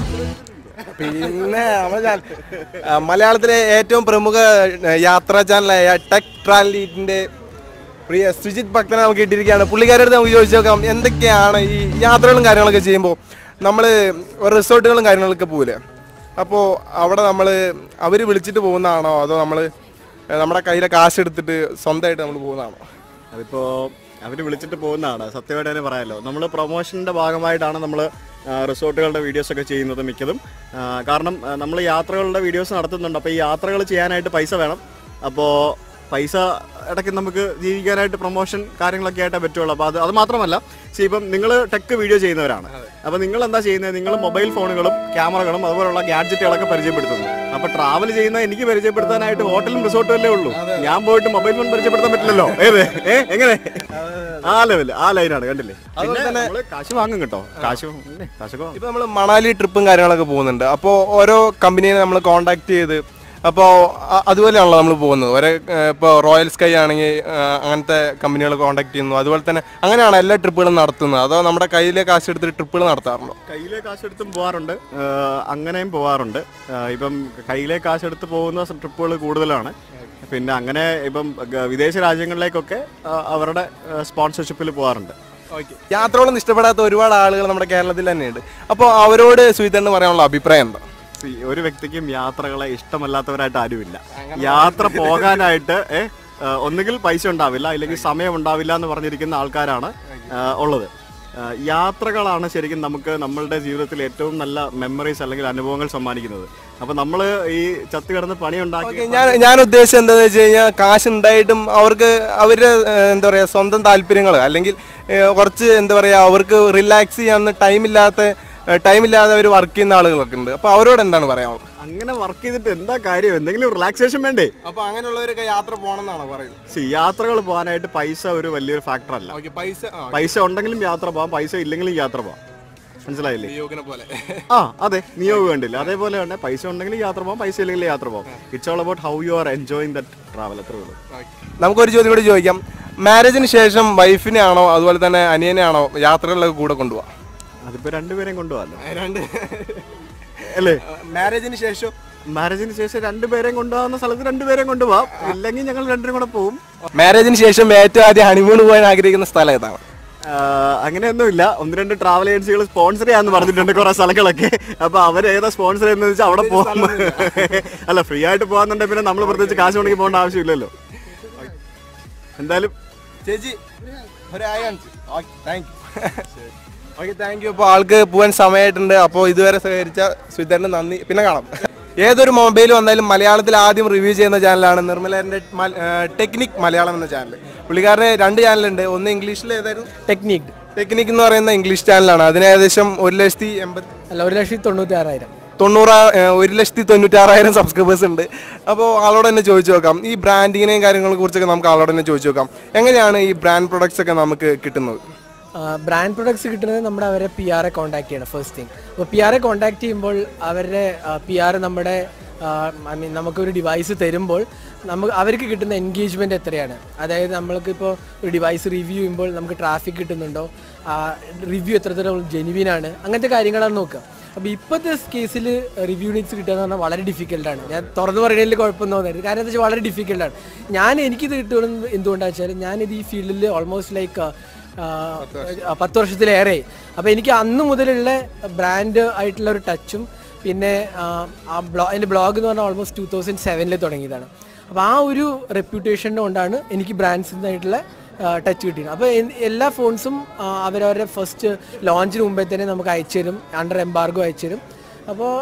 പിന്നെ നമ്മുടെ ചാനൽ ആ, മലയാളത്തിലെ ഏറ്റവും പ്രമുഖ ആ, യാത്രാ ചാനലായ ടെക് ട്രാൻലീറ്റിന്റെ പ്രിയ സുജിത് ഭക്തനെ നമുക്ക് ഇട്ടിരിക്കുകയാണ് പുള്ളിക്കാരുടെ നമുക്ക് ചോദിച്ചു നോക്കാം എന്തൊക്കെയാണ് ഈ യാത്രകളും കാര്യങ്ങളൊക്കെ ചെയ്യുമ്പോൾ നമ്മൾ റിസോർട്ടുകളും കാര്യങ്ങളൊക്കെ പോകില്ലേ അപ്പോൾ അവിടെ നമ്മൾ അവർ വിളിച്ചിട്ട് പോകുന്നതാണോ അതോ നമ്മൾ നമ്മുടെ കയ്യിലെ കാശ് എടുത്തിട്ട് സ്വന്തമായിട്ട് നമ്മൾ പോകുന്നതാണോ അതിപ്പോ അവര് വിളിച്ചിട്ട് പോകുന്നതാണ് സത്യമായിട്ട് തന്നെ പറയാമല്ലോ നമ്മൾ പ്രൊമോഷന്റെ ഭാഗമായിട്ടാണ് നമ്മൾ റിസോർട്ടുകളുടെ വീഡിയോസ് ഒക്കെ ചെയ്യുന്നത് മിക്കതും ആ, കാരണം നമ്മൾ യാത്രകളുടെ വീഡിയോസ് നടത്തുന്നുണ്ട് അപ്പോൾ ഈ യാത്രകൾ ചെയ്യാനായിട്ട് പൈസ വേണം അപ്പോൾ പൈസ ഇടയ്ക്ക് നമുക്ക് ജീവിക്കാനായിട്ട് പ്രൊമോഷൻ കാര്യങ്ങളൊക്കെ ആയിട്ടേ പറ്റുള്ളൂ അപ്പോൾ അത് അത് മാത്രമല്ല see, ഇപ്പം നിങ്ങൾ ടെക് വീഡിയോ ചെയ്യുന്നവരാണ് അപ്പോൾ നിങ്ങൾ എന്താ ചെയ്യുന്നത് നിങ്ങൾ മൊബൈൽ ഫോണുകളും ക്യാമറകളും അതുപോലുള്ള ഗാഡ്ജറ്റുകളൊക്കെ പരിചയപ്പെടുത്തുന്നു അപ്പോൾ ട്രാവൽ ചെയ്യുന്ന എനിക്ക് പരിചയപ്പെടുത്താനായിട്ട് ഹോട്ടലും റിസോർട്ടും അല്ലേ ഉള്ളൂ ഞാൻ പോയിട്ട് മൊബൈൽ ഫോൺ പരിചയപ്പെടുത്താൻ പറ്റില്ലല്ലോ ഏത് ഏ എങ്ങനെ ആ ലെവൽ ആ ലൈനാണ് കണ്ടില്ലേ പിന്നെ നമ്മള് കാശ് വാങ്ങും കേട്ടോ കാശ് ഇല്ലേ, കാശൊക്കെ വാങ്ങും. ഇപ്പൊ നമ്മൾ മണാലി ട്രിപ്പും കാര്യങ്ങളൊക്കെ പോകുന്നുണ്ട് അപ്പോൾ ഓരോ കമ്പനിയെ നമ്മൾ കോണ്ടാക്ട് ചെയ്ത് അപ്പോൾ അതുപോലെയാണല്ലോ നമ്മൾ പോകുന്നത് ഒരേ ഇപ്പോൾ റോയൽ സ്കൈ ആണെങ്കിൽ അങ്ങനത്തെ കമ്പനികൾ കോണ്ടാക്ട് ചെയ്യുന്നു അതുപോലെ തന്നെ അങ്ങനെയാണ് എല്ലാ ട്രിപ്പുകളും നടത്തുന്നത് അതോ നമ്മുടെ കയ്യിലെ കാശ് എടുത്തിട്ട് ട്രിപ്പുകൾ നടത്താറുണ്ടോ കയ്യിലെ കാശെടുത്തും പോകാറുണ്ട് ആ, അങ്ങനെയും പോകാറുണ്ട് ആ, ഇപ്പം കയ്യിലെ കാശെടുത്ത് പോകുന്ന ട്രിപ്പുകൾ കൂടുതലാണ് പിന്നെ അങ്ങനെ ഇപ്പം ഗ- വിദേശ രാജ്യങ്ങളിലേക്കൊക്കെ ആ, അവരുടെ സ്പോൺസർഷിപ്പിൽ പോകാറുണ്ട് യാത്രകളൊന്നും ഇഷ്ടപ്പെടാത്ത ഒരുപാട് ആളുകൾ നമ്മുടെ കേരളത്തിൽ തന്നെയുണ്ട് അപ്പോൾ അവരോട് സുഹിതന് പറയാനുള്ള അഭിപ്രായം എന്താ See, ഒരു വ്യക്തിക്കും യാത്രകളെ ഇഷ്ടമല്ലാത്തവരായിട്ട് ആരുമില്ല യാത്ര പോകാനായിട്ട് ഏ, ആ, ഒന്നുകിൽ പൈസ ഉണ്ടാവില്ല അല്ലെങ്കിൽ സമയം ഉണ്ടാവില്ല എന്ന് പറഞ്ഞിരിക്കുന്ന ആൾക്കാരാണ് ആ, ഉള്ളത് ആ, യാത്രകളാണ് ശരിക്കും നമുക്ക് നമ്മളുടെ ജീവിതത്തിൽ ഏറ്റവും നല്ല മെമ്മറീസ് അല്ലെങ്കിൽ അനുഭവങ്ങൾ സമ്മാനിക്കുന്നത് അപ്പൊ നമ്മൾ ഈ ചത്ത് കിടന്ന് പണി ഉണ്ടാക്കി ഓക്കെ ഞാൻ ഞാൻ ഉദ്ദേശിച്ചത് എന്താണെന്ന് വെച്ച് കഴിഞ്ഞാൽ കാശ് ഉണ്ടായിട്ടും അവർക്ക് അവരുടെ ഏഹ്, എന്താ പറയുക സ്വന്തം താല്പര്യങ്ങൾ അല്ലെങ്കിൽ ഏഹ്, കുറച്ച് എന്താ പറയുക അവർക്ക് റിലാക്സ് ചെയ്യാൻ ടൈമില്ലാത്ത ടൈമില്ലാതെ അവർ വർക്ക് ചെയ്യുന്ന ആളുകളൊക്കെ ഉണ്ട് അപ്പോൾ അവരോട് എന്താണ് പറയാനുള്ളത് അങ്ങനെ വർക്ക് ചെയ്തിട്ട് എന്താ കാര്യം എന്തെങ്കിലും റിലാക്സേഷൻ വേണ്ടേ അപ്പോൾ അങ്ങനെയുള്ളവരൊക്കെ യാത്ര പോകണം എന്നാണ് പറയുന്നത് See, യാത്രകൾ പോകാനായിട്ട് പൈസ ഒരു വലിയൊരു ഫാക്ടർ അല്ല ഓക്കെ പൈസ ആ, പൈസ ഉണ്ടെങ്കിലും യാത്ര പോകാം പൈസ ഇല്ലെങ്കിലും യാത്ര പോകാം മനസ്സിലായില്ലേ നിയോഗിനെ പോലെ ആ അതെ നിയോഗം കണ്ടില്ല അതേപോലെ തന്നെ പൈസ ഉണ്ടെങ്കിൽ യാത്ര പോകാം പൈസ ഇല്ലെങ്കിൽ യാത്ര പോകാം it's all about how you are enjoying that travel അത്രേ ഉള്ളൂ നമുക്കൊരു ചോദ്യം കൂടി ചോദിക്കാം മാരേജിന് ശേഷം വൈഫിനെ ആണോ അതുപോലെ തന്നെ അനിയനെ ആണോ യാത്രകളിലൊക്കെ കൂടെ കൊണ്ടുപോകാം അതിപ്പോ രണ്ടുപേരെയും കൊണ്ടുപോകാമല്ലോ രണ്ട് അല്ലേ മാരേജിന് ശേഷം മാരേജിന് ശേഷം രണ്ടുപേരെയും കൊണ്ടുപോകുന്ന സ്ഥലത്ത് രണ്ടുപേരെയും കൊണ്ടുപോകാം ഇല്ലെങ്കിൽ ഞങ്ങൾ രണ്ടുപേരും കൂടെ പോകും മാരേജിന് ശേഷം ഏറ്റവും ആദ്യം ഹണിമൂൺ പോകാൻ ആഗ്രഹിക്കുന്ന സ്ഥലം ഏതാണ് ആ, അങ്ങനെയൊന്നുമില്ല ഒന്ന് രണ്ട് ട്രാവൽ ഏജൻസികൾ സ്പോൺസർ ചെയ്യാന്ന് പറഞ്ഞിട്ടുണ്ട് കുറെ സ്ഥലങ്ങളൊക്കെ അപ്പൊ അവർ ഏതാ സ്പോൺസർ ചെയ്യുന്നത് വെച്ചാൽ അവിടെ പോകും അല്ല ഫ്രീ ആയിട്ട് പോകാന്നുണ്ടെങ്കിൽ പിന്നെ നമ്മൾ പ്രത്യേകിച്ച് കാശ് മുടക്കി പോകേണ്ട ആവശ്യമില്ലല്ലോ എന്തായാലും ചേച്ചി ഒരു ആയി കാണിച്ചു thank you okay thank you അപ്പോൾ ആൾക്ക് പോകാൻ സമയമായിട്ടുണ്ട് അപ്പോൾ ഇതുവരെ സഹകരിച്ച സുധരന് നന്ദി പിന്നെ കാണാം ഏതൊരു മൊബൈൽ വന്നാലും മലയാളത്തിൽ ആദ്യം റിവ്യൂ ചെയ്യുന്ന ചാനലാണ് നിർമ്മലൻ്റെ ടെക്നിക് മലയാളം എന്ന ചാനൽ പുള്ളിക്കാരന് രണ്ട് ചാനലുണ്ട് ഒന്ന് ഇംഗ്ലീഷിൽ ഏതായിരുന്നു ടെക്നിക് ടെക്നിക് എന്ന് പറയുന്ന ഇംഗ്ലീഷ് ചാനലാണ് അതിന് ഏകദേശം ഒരു ലക്ഷത്തി എൺപത്തി അല്ല ഒരു ലക്ഷത്തി തൊണ്ണൂറ്റി ആറായിരം തൊണ്ണൂറ് ഒരു ലക്ഷത്തി തൊണ്ണൂറ്റാറായിരം സബ്സ്ക്രൈബേഴ്സ് ഉണ്ട് അപ്പോൾ ആളോട് തന്നെ ചോദിച്ചു നോക്കാം ഈ ബ്രാൻഡിങ്ങിനെയും കാര്യങ്ങളെ കുറിച്ചൊക്കെ നമുക്ക് ആളോട് തന്നെ ചോദിച്ചു നോക്കാം എങ്ങനെയാണ് ഈ ബ്രാൻഡ് പ്രൊഡക്ട്സ് ഒക്കെ നമുക്ക് കിട്ടുന്നത് ബ്രാൻഡ് പ്രൊഡക്ട്സ് കിട്ടുന്നത് നമ്മുടെ അവരെ പി ആറെ കോൺടാക്ട് ചെയ്യണം ഫസ്റ്റ് തിങ് അപ്പോൾ പി ആറെ കോൺടാക്ട് ചെയ്യുമ്പോൾ അവരുടെ പി ആർ നമ്മുടെ ഐ മീൻ നമുക്കൊരു ഡിവൈസ് തരുമ്പോൾ നമുക്ക് അവർക്ക് കിട്ടുന്ന എൻഗേജ്മെൻറ്റ് എത്രയാണ് അതായത് നമ്മൾക്കിപ്പോൾ ഒരു ഡിവൈസ് റിവ്യൂ ചെയ്യുമ്പോൾ നമുക്ക് ട്രാഫിക് കിട്ടുന്നുണ്ടോ റിവ്യൂ എത്രത്തോളം ജെനുവിനാണ് അങ്ങനത്തെ കാര്യങ്ങളാണ് നോക്കുക അപ്പോൾ ഇപ്പോഴത്തെ കേസിൽ റിവ്യൂ യൂണിറ്റ്സ് കിട്ടുക എന്ന് പറഞ്ഞാൽ വളരെ ഡിഫിക്കൽട്ടാണ് ഞാൻ തുറന്നു പറയുന്നതിൽ കുഴപ്പമൊന്നും തോന്നരുത് കാരണം എന്താ വെച്ചാൽ വളരെ ഡിഫിക്കൽട്ടാണ് ഞാൻ എനിക്കിത് കിട്ടുന്നത് എന്തുകൊണ്ടാണെന്ന് വെച്ചാൽ ഞാനിത് ഈ ഫീൽഡിൽ ഓൾമോസ്റ്റ് ലൈക്ക് പത്ത് വർഷത്തിലേറെ അപ്പോൾ എനിക്ക് അന്ന് മുതലുള്ള ബ്രാൻഡ് ആയിട്ടുള്ള ഒരു ടച്ചും പിന്നെ ആ, ആ ബ്ലോ എൻ്റെ ബ്ലോഗ് എന്ന് പറഞ്ഞാൽ ഓൾമോസ്റ്റ് ടൂ തൗസൻഡ് സെവനിൽ തുടങ്ങിയതാണ് അപ്പോൾ ആ ഒരു റെപ്യൂട്ടേഷൻ കൊണ്ടാണ് എനിക്ക് ബ്രാൻഡ്സിനായിട്ടുള്ള ടച്ച് കിട്ടിയത് അപ്പോൾ എല്ലാ ഫോൺസും അവരവരുടെ ഫസ്റ്റ് ലോഞ്ചിന് മുമ്പേ തന്നെ നമുക്ക് അയച്ചു തരും അണ്ടർ എംബാർഗോ അയച്ചു തരും അപ്പോൾ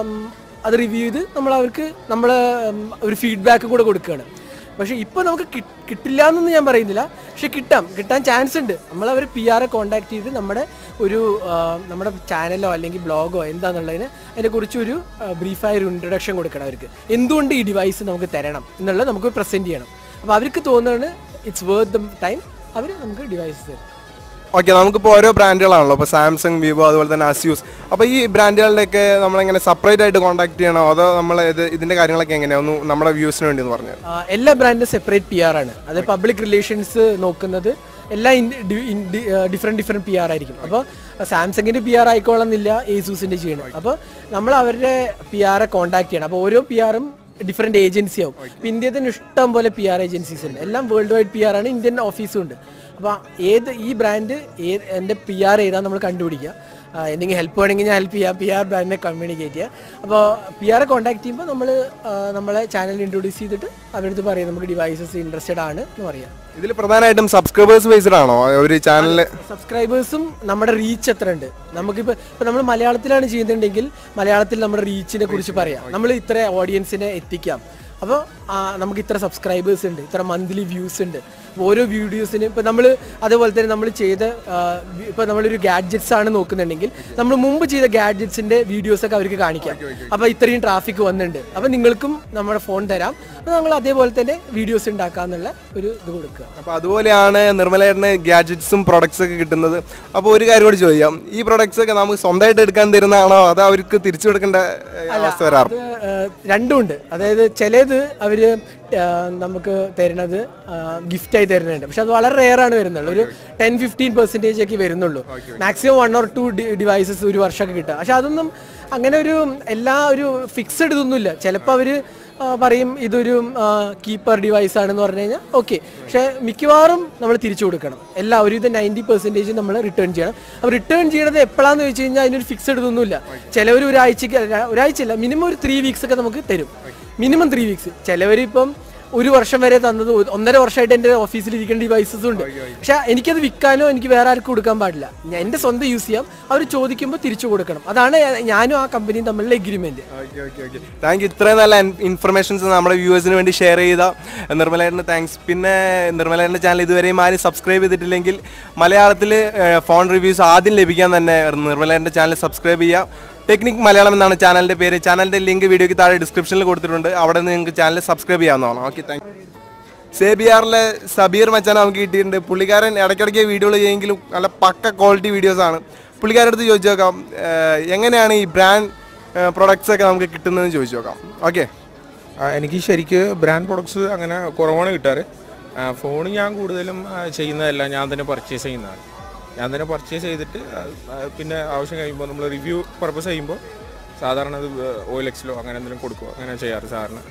അത് റിവ്യൂ ചെയ്ത് നമ്മൾ അവർക്ക് നമ്മൾ ഒരു ഫീഡ്ബാക്ക് കൂടെ കൊടുക്കുകയാണ് പക്ഷേ ഇപ്പോൾ നമുക്ക് കി- കിട്ടില്ല എന്നൊന്നും ഞാൻ പറയുന്നില്ല പക്ഷെ കിട്ടാം കിട്ടാൻ ചാൻസ് ഉണ്ട് നമ്മൾ അവർ പി ആറെ കോൺടാക്ട് ചെയ്ത് നമ്മുടെ ഒരു ആ, നമ്മുടെ ചാനലോ അല്ലെങ്കിൽ ബ്ലോഗോ എന്താണെന്നുള്ളതിന് അതിനെക്കുറിച്ച് ഒരു ബ്രീഫായ ഒരു ഇൻട്രൊഡക്ഷൻ കൊടുക്കണം അവർക്ക് എന്തുകൊണ്ട് ഈ ഡിവൈസ് നമുക്ക് തരണം എന്നുള്ളത് നമുക്ക് പ്രസൻറ്റ് ചെയ്യണം അപ്പോൾ അവർക്ക് തോന്നുന്നത് ഇറ്റ്സ് വേർത്ത് ദ ടൈം അവർ നമുക്ക് ഡിവൈസ് തരും ഓക്കെ നമുക്കിപ്പോൾ ഓരോ ബ്രാൻഡുകളാണല്ലോ ഇപ്പോൾ സാംസങ് വിവോ അതുപോലെ തന്നെ അസ്യൂസ് അപ്പോൾ ഈ ബ്രാൻഡുകളുടെയൊക്കെ നമ്മളെങ്ങനെ സെപ്പറേറ്റ് ആയിട്ട് കോൺടാക്ട് ചെയ്യണോ അതോ നമ്മൾ ഇത് ഇതിൻ്റെ കാര്യങ്ങളൊക്കെ എങ്ങനെയാണ് ഒന്ന് നമ്മുടെ വ്യൂസിന് വേണ്ടി ഒന്ന് പറഞ്ഞു ആ, എല്ലാ ബ്രാൻഡും സെപ്പറേറ്റ് പി ആർ ആണ് അത് പബ്ലിക് റിലേഷൻസ് നോക്കുന്നത് എല്ലാ ഡിഫറെൻറ്റ് ഡിഫറെൻറ്റ് പി ആർ ആയിരിക്കും അപ്പോൾ സാംസങ്ങിൻ്റെ പി ആർ ആയിക്കോളന്നില്ല ഏസൂസിൻ്റെ ചെയ്യണം അപ്പോൾ നമ്മൾ അവരുടെ പി ആറെ കോൺടാക്ട് ചെയ്യണം അപ്പോൾ ഓരോ പി ആറും ഡിഫറെൻറ്റ് ഏജൻസി ആവും ഇപ്പോൾ ഇന്ത്യയിൽ തന്നെ ഇഷ്ടം പോലെ പി ആർ ഏജൻസീസ് ഉണ്ട് എല്ലാം വേൾഡ് വൈഡ് പി ആർ ആണ് ഇന്ത്യൻ ഓഫീസും ഉണ്ട് അപ്പോൾ ഏത് ഈ ബ്രാൻഡ് ഏത് എൻ്റെ പി ആർ ഏതാ നമ്മൾ കണ്ടുപിടിക്കുക ആ, എന്തെങ്കിലും ഹെൽപ്പ് വേണമെങ്കിൽ ഞാൻ ഹെൽപ്പ് ചെയ്യാം പി ആർ ബ്രാൻഡിനെ കമ്മ്യൂണിക്കേറ്റ് ചെയ്യുക അപ്പോൾ പി ആറെ കോൺടാക്ട് ചെയ്യുമ്പോൾ നമ്മൾ നമ്മളെ ചാനൽ ഇൻട്രൊഡ്യൂസ് ചെയ്തിട്ട് അവരടുത്ത് പറയും നമുക്ക് ഡിവൈസസ് ഇൻട്രസ്റ്റഡ് ആണ് എന്ന് പറയാം ഇതിൽ പ്രധാനമായിട്ടും സബ്സ്ക്രൈബേഴ്സ് ബേസ്ഡ് ആണോ ഒരു ചാനലിൽ സബ്സ്ക്രൈബേഴ്സും നമ്മുടെ റീച്ച് എത്ര ഉണ്ട് നമുക്കിപ്പോൾ ഇപ്പോൾ നമ്മൾ മലയാളത്തിലാണ് ചെയ്യുന്നുണ്ടെങ്കിൽ മലയാളത്തിൽ നമ്മുടെ റീച്ചിനെ കുറിച്ച് പറയാം നമ്മൾ ഇത്ര ഓഡിയൻസിനെ എത്തിക്കാം അപ്പോൾ നമുക്ക് ഇത്ര സബ്സ്ക്രൈബേഴ്സ് ഉണ്ട് ഇത്ര മന്ത്ലി വ്യൂസ് ഉണ്ട് അപ്പോൾ ഓരോ വീഡിയോസിന് ഇപ്പോൾ നമ്മൾ അതേപോലെ തന്നെ നമ്മൾ ചെയ്ത ഇപ്പോൾ നമ്മളൊരു ഗാഡ്ജറ്റ്സ് ആണ് നോക്കുന്നുണ്ടെങ്കിൽ നമ്മൾ മുമ്പ് ചെയ്ത ഗാഡ്ജറ്റ്സിൻ്റെ വീഡിയോസൊക്കെ അവർക്ക് കാണിക്കാം അപ്പോൾ ഇത്രയും ട്രാഫിക് വന്നിട്ടുണ്ട് അപ്പോൾ നിങ്ങൾക്കും നമ്മുടെ ഫോൺ തരാം അപ്പോൾ നമ്മൾ അതേപോലെ തന്നെ വീഡിയോസ് ഉണ്ടാക്കാന്നുള്ള ഒരു ഇത് കൊടുക്കുക അപ്പോൾ അതുപോലെയാണ് നിർമ്മലയേട്ടന് ഗാഡ്ജറ്റ്സും പ്രൊഡക്ട്സ് ഒക്കെ കിട്ടുന്നത് അപ്പോൾ ഒരു കാര്യം കൂടി ചോദിക്കാം ഈ പ്രൊഡക്ട്സ് ഒക്കെ നമുക്ക് സ്വന്തമായിട്ട് എടുക്കാൻ തരുന്നതാണോ അതോ അവർക്ക് തിരിച്ചു കൊടുക്കേണ്ട ഏഹ്, അവസ്ഥ വരാറ് അത് ഏഹ്, രണ്ടുമുണ്ട് അതായത് ചിലത് അവര് ഏഹ്, നമുക്ക് തരുന്നത് ഗിഫ്റ്റായി തരുന്നുണ്ട് പക്ഷെ അത് വളരെ റെയർ ആണ് വരുന്നുള്ളൂ ഒരു ടെൻ ഫിഫ്റ്റീൻ പെർസെൻറ്റേജ് ഒക്കെ വരുന്നുള്ളൂ maximum one or two devices ഒരു വർഷമൊക്കെ കിട്ടുക പക്ഷെ അതൊന്നും അങ്ങനെ ഒരു എല്ലാ ഒരു ഫിക്സഡ് ഇതൊന്നുമില്ല ചിലപ്പോൾ അവര് ആ, പറയും ഇതൊരു കീപ്പർ ഡിവൈസ് ആണെന്ന് പറഞ്ഞു കഴിഞ്ഞാൽ ഓക്കെ പക്ഷേ മിക്കവാറും നമ്മൾ തിരിച്ചു കൊടുക്കണം എല്ലാ ഒരു ഇത് നയൻറ്റി പെർസെൻറ്റേജ് നമ്മൾ റിട്ടേൺ ചെയ്യണം അപ്പോൾ റിട്ടേൺ ചെയ്യണത് എപ്പോഴാണെന്ന് വെച്ച് കഴിഞ്ഞാൽ അതിനൊരു ഫിക്സഡ് ഇതൊന്നുമില്ല ചിലവർ ഒരാഴ്ചക്ക് ഒരാഴ്ചയല്ല മിനിമം ഒരു ത്രീ വീക്സ് ഒക്കെ നമുക്ക് തരും മിനിമം ത്രീ വീക്സ് ചിലവർ ഇപ്പം ഒരു വർഷം വരെ തന്നത് ഒ- ഒന്നര വർഷമായിട്ട് എൻ്റെ ഓഫീസിൽ ഇരിക്കുന്ന ഡിവൈസസ് ഉണ്ട് പക്ഷെ എനിക്കത് വിൽക്കാനോ എനിക്ക് വേറെ ആർക്കും കൊടുക്കാൻ പാടില്ല ഞാൻ എൻ്റെ സ്വന്തം യൂസ് ചെയ്യാം അവർ ചോദിക്കുമ്പോൾ തിരിച്ചു കൊടുക്കണം അതാണ് ഞാനും ആ കമ്പനിയും തമ്മിലുള്ള എഗ്രിമെന്റ് താങ്ക് യു ഇത്രയും നല്ല ഇൻഫർമേഷൻസ് നമ്മുടെ വ്യൂവേഴ്സിന് വേണ്ടി ഷെയർ ചെയ്ത നിർമ്മലേട്ടന് താങ്ക്സ് പിന്നെ നിർമ്മലേട്ടൻ്റെ ചാനൽ ഇതുവരെയും ആരും സബ്സ്ക്രൈബ് ചെയ്തിട്ടില്ലെങ്കിൽ മലയാളത്തിൽ ഫോൺ റിവ്യൂസ് ആദ്യം ലഭിക്കാൻ തന്നെ നിർമ്മലേട്ടൻ്റെ ചാനൽ സബ്സ്ക്രൈബ് ചെയ്യുക ടെക്നിക് മലയാളം എന്നാണ് ചാനലിൻ്റെ പേര് ചാനലിൻ്റെ ലിങ്ക് വീഡിയോയ്ക്ക് താഴെ ഡിസ്ക്രിപ്ഷനിൽ കൊടുത്തിട്ടുണ്ട് അവിടെ നിന്ന് നിങ്ങൾക്ക് ചാനൽ സബ്സ്ക്രൈബ് ചെയ്യാവുന്നതാണ് ഓക്കെ താങ്ക് സേബിയാറിലെ സബീർ മച്ചാൻ നമുക്ക് കിട്ടിയിട്ടുണ്ട് പുള്ളിക്കാരൻ ഇടയ്ക്കിടയ്ക്ക് വീഡിയോകൾ ചെയ്യുമെങ്കിലും നല്ല പക്ക ക്വാളിറ്റി വീഡിയോസ് ആണ് പുള്ളിക്കാരുടെ അടുത്ത് ചോദിച്ചു നോക്കാം ഏഹ് എങ്ങനെയാണ് ഈ ബ്രാൻഡ് പ്രൊഡക്ട്സ് ഒക്കെ നമുക്ക് കിട്ടുന്നതെന്ന് ചോദിച്ചു നോക്കാം ഓക്കെ ആ, എനിക്ക് ശരിക്ക് ബ്രാൻഡ് പ്രൊഡക്ട്സ് അങ്ങനെ കുറവാണ് കിട്ടാറ് ഫോൺ ഞാൻ കൂടുതലും ആ, ചെയ്യുന്നതല്ല ഞാൻ തന്നെ പർച്ചേസ് ചെയ്യുന്നതാണ് ഞാൻ തന്നെ പർച്ചേസ് ചെയ്തിട്ട് ആ, ആ, പിന്നെ ആവശ്യം കഴിയുമ്പോൾ നമ്മൾ റിവ്യൂ പർപ്പസ് ചെയ്യുമ്പോൾ സാധാരണ അത് ഒ എൽ എക്സിലോ അങ്ങനെ എന്തെങ്കിലും കൊടുക്കുക അങ്ങനെ ചെയ്യാറ് സാറിന്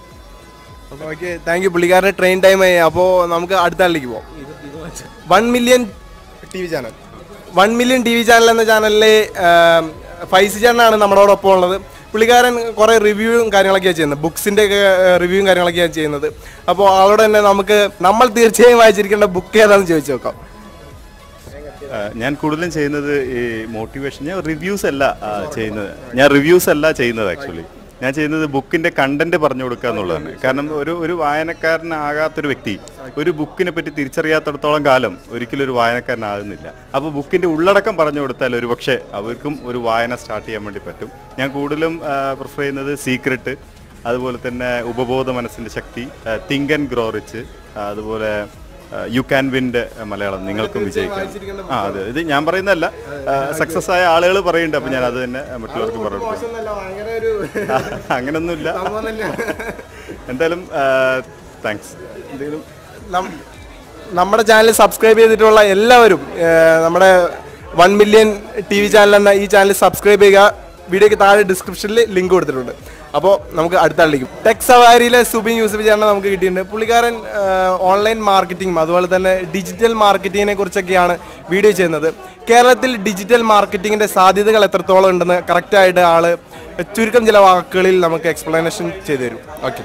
ഓക്കെ താങ്ക് യു പുള്ളിക്കാരൻ്റെ ട്രെയിൻ ടൈം ആയി അപ്പോൾ നമുക്ക് അടുത്ത ആളിലേക്ക് പോകാം one million T V channel one million T V channel എന്ന ചാനലിലെ ഫൈസി ചേട്ടനാണ് നമ്മളോടൊപ്പം ഉള്ളത് പുള്ളിക്കാരൻ കുറേ റിവ്യൂവും കാര്യങ്ങളൊക്കെയാണ് ചെയ്യുന്നത് ബുക്സിൻ്റെ ഒക്കെ റിവ്യൂവും കാര്യങ്ങളൊക്കെയാണ് ചെയ്യുന്നത് അപ്പോൾ ആളോട് തന്നെ നമുക്ക് നമ്മൾ തീർച്ചയായും വായിച്ചിരിക്കേണ്ട ബുക്ക് ഏതാണെന്ന് ചോദിച്ചു നോക്കാം ആ, ഞാൻ കൂടുതലും ചെയ്യുന്നത് ഈ മോട്ടിവേഷൻ ഞാൻ റിവ്യൂസ് അല്ല ആ, ചെയ്യുന്നത് ഞാൻ റിവ്യൂസ് അല്ല ചെയ്യുന്നത് ആക്ച്വലി ഞാൻ ചെയ്യുന്നത് ബുക്കിന്റെ കണ്ടന്റ് പറഞ്ഞു കൊടുക്കുക എന്നുള്ളതാണ് കാരണം ഒരു ഒരു വായനക്കാരനാകാത്തൊരു വ്യക്തി ഒരു ബുക്കിനെ പറ്റി തിരിച്ചറിയാത്തിടത്തോളം കാലം ഒരിക്കലും ഒരു വായനക്കാരനാകുന്നില്ല അപ്പോൾ ബുക്കിന്റെ ഉള്ളടക്കം പറഞ്ഞു കൊടുത്താൽ ഒരു പക്ഷേ അവർക്കും ഒരു വായന സ്റ്റാർട്ട് ചെയ്യാൻ വേണ്ടി പറ്റും ഞാൻ കൂടുതലും പ്രിഫർ ചെയ്യുന്നത് സീക്രട്ട് അതുപോലെ തന്നെ ഉപബോധ മനസ്സിന്റെ ശക്തി തിങ്ക് ആൻഡ് ഗ്രോ റിച്ച് അതുപോലെ യു ക്യാൻ വിൻ്റെ മലയാളം നിങ്ങൾക്കും വിജയിക്കാം ആ അതെ ഇത് ഞാൻ പറയുന്നതല്ല സക്സസ് ആയ ആളുകൾ പറയുന്നുണ്ട് അപ്പം ഞാൻ അത് തന്നെ മറ്റുള്ളവർക്ക് പറഞ്ഞു കൊടുക്കും മോശമൊന്നുമല്ല, ഭയങ്കര ഒരു അങ്ങനൊന്നുമില്ല സംഭവം തന്നെയാണ്. എന്തായാലും താങ്ക്സ് എന്തെങ്കിലും നം- നമ്മുടെ ചാനൽ സബ്സ്ക്രൈബ് ചെയ്തിട്ടുള്ള എല്ലാവരും ഏർ, നമ്മുടെ one million T V channel എന്ന ഈ ചാനൽ സബ്സ്ക്രൈബ് ചെയ്യുക വീഡിയോക്ക് താഴെ ഡിസ്ക്രിപ്ഷനിൽ ലിങ്ക് കൊടുത്തിട്ടുണ്ട് അപ്പോൾ നമുക്ക് അടുത്ത ആളിലേക്കും ടെക് സവാരിയിലെ സുബിൻ യൂസഫ് ചേട്ടനെ നമുക്ക് കിട്ടിയിട്ടുണ്ട് പുള്ളിക്കാരൻ ഓൺലൈൻ മാർക്കറ്റിംഗും അതുപോലെ തന്നെ ഡിജിറ്റൽ മാർക്കറ്റിങ്ങിനെ കുറിച്ചൊക്കെയാണ് വീഡിയോ ചെയ്യുന്നത് കേരളത്തിൽ ഡിജിറ്റൽ മാർക്കറ്റിങ്ങിൻ്റെ സാധ്യതകൾ എത്രത്തോളം ഉണ്ടെന്ന് കറക്റ്റായിട്ട് ആള് ചുരുക്കം ചില വാക്കുകളിൽ നമുക്ക് എക്സ്പ്ലനേഷൻ ചെയ്തു തരും ഓക്കെ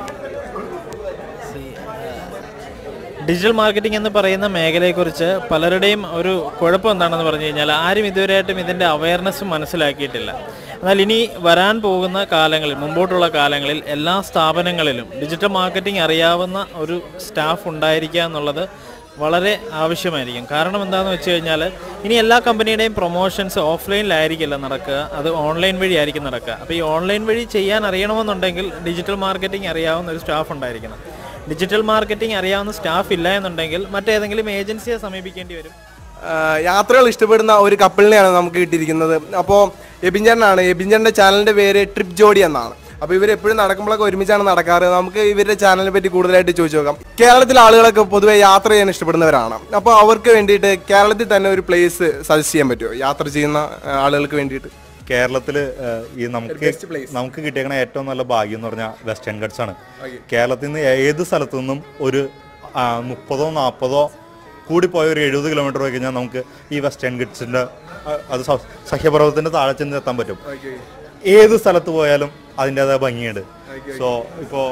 ഡിജിറ്റൽ മാർക്കറ്റിംഗ് എന്ന് പറയുന്ന മേഖലയെക്കുറിച്ച് പലരുടെയും ഒരു കുഴപ്പം എന്താണെന്ന് പറഞ്ഞു കഴിഞ്ഞാൽ ആരും ഇതുവരെയായിട്ടും ഇതിൻ്റെ അവയർനെസ് മനസ്സിലാക്കിയിട്ടില്ല എന്നാൽ ഇനി വരാൻ പോകുന്ന കാലങ്ങളിൽ മുമ്പോട്ടുള്ള കാലങ്ങളിൽ എല്ലാ സ്ഥാപനങ്ങളിലും ഡിജിറ്റൽ മാർക്കറ്റിംഗ് അറിയാവുന്ന ഒരു സ്റ്റാഫ് ഉണ്ടായിരിക്കുക എന്നുള്ളത് വളരെ ആവശ്യമായിരിക്കും കാരണം എന്താണെന്ന് വെച്ച് കഴിഞ്ഞാൽ ഇനി എല്ലാ കമ്പനിയുടെയും പ്രൊമോഷൻസ് ഓഫ്ലൈനിലായിരിക്കില്ല നടക്കുക അത് ഓൺലൈൻ വഴി ആയിരിക്കും നടക്കുക അപ്പോൾ ഈ ഓൺലൈൻ വഴി ചെയ്യാൻ അറിയണമെന്നുണ്ടെങ്കിൽ ഡിജിറ്റൽ മാർക്കറ്റിംഗ് അറിയാവുന്ന ഒരു സ്റ്റാഫ് ഉണ്ടായിരിക്കണം ഡിജിറ്റൽ മാർക്കറ്റിംഗ് അറിയാവുന്ന സ്റ്റാഫ് ഇല്ല എന്നുണ്ടെങ്കിൽ മറ്റേതെങ്കിലും ഏജൻസിയെ സമീപിക്കേണ്ടി വരും ആഹ് യാത്രകൾ ഇഷ്ടപ്പെടുന്ന ഒരു കപ്പിളിനെയാണ് നമുക്ക് കിട്ടിയിരിക്കുന്നത് അപ്പോൾ എബിൻചാനാണ് എബിൻചാൻ്റെ ചാനലിൻ്റെ പേര് ട്രിപ്പ് ജോഡി എന്നാണ് അപ്പോൾ ഇവർ എപ്പോഴും നടക്കുമ്പോഴൊക്കെ ഒരുമിച്ചാണ് നടക്കാറ് നമുക്ക് ഇവരുടെ ചാനലിനെ പറ്റി കൂടുതലായിട്ട് ചോദിച്ചു നോക്കാം കേരളത്തിലെ ആളുകളൊക്കെ പൊതുവെ യാത്ര ചെയ്യാൻ ഇഷ്ടപ്പെടുന്നവരാണ് അപ്പോൾ അവർക്ക് വേണ്ടിയിട്ട് കേരളത്തിൽ തന്നെ ഒരു പ്ലേസ് സജസ്റ്റ് ചെയ്യാൻ പറ്റുമോ യാത്ര ചെയ്യുന്ന ആഹ് ആളുകൾക്ക് വേണ്ടിയിട്ട് കേരളത്തിൽ ഈ നമുക്ക് നമുക്ക് കിട്ടിയേക്കണ ഏറ്റവും നല്ല ഭാഗ്യം എന്ന് പറഞ്ഞാൽ വെസ്റ്റേൺ ഗഡ്സ് ആണ് കേരളത്തിൽ നിന്ന് ഏത് സ്ഥലത്തു നിന്നും ഒരു ആ, മുപ്പതോ നാൽപ്പതോ കൂടിപ്പോയ ഒരു എഴുപത് കിലോമീറ്റർ പോയി കഴിഞ്ഞാൽ നമുക്ക് ഈ വെസ്റ്റേൺ ഗഡ്സിന്റെ ആ, അത് സ- സഹ്യപർവ്വതത്തിന്റെ താഴെ ചെന്ന് എത്താൻ പറ്റും ഏത് സ്ഥലത്ത് പോയാലും അതിൻ്റെതായ ഭംഗിയുണ്ട് സോ ഇപ്പോൾ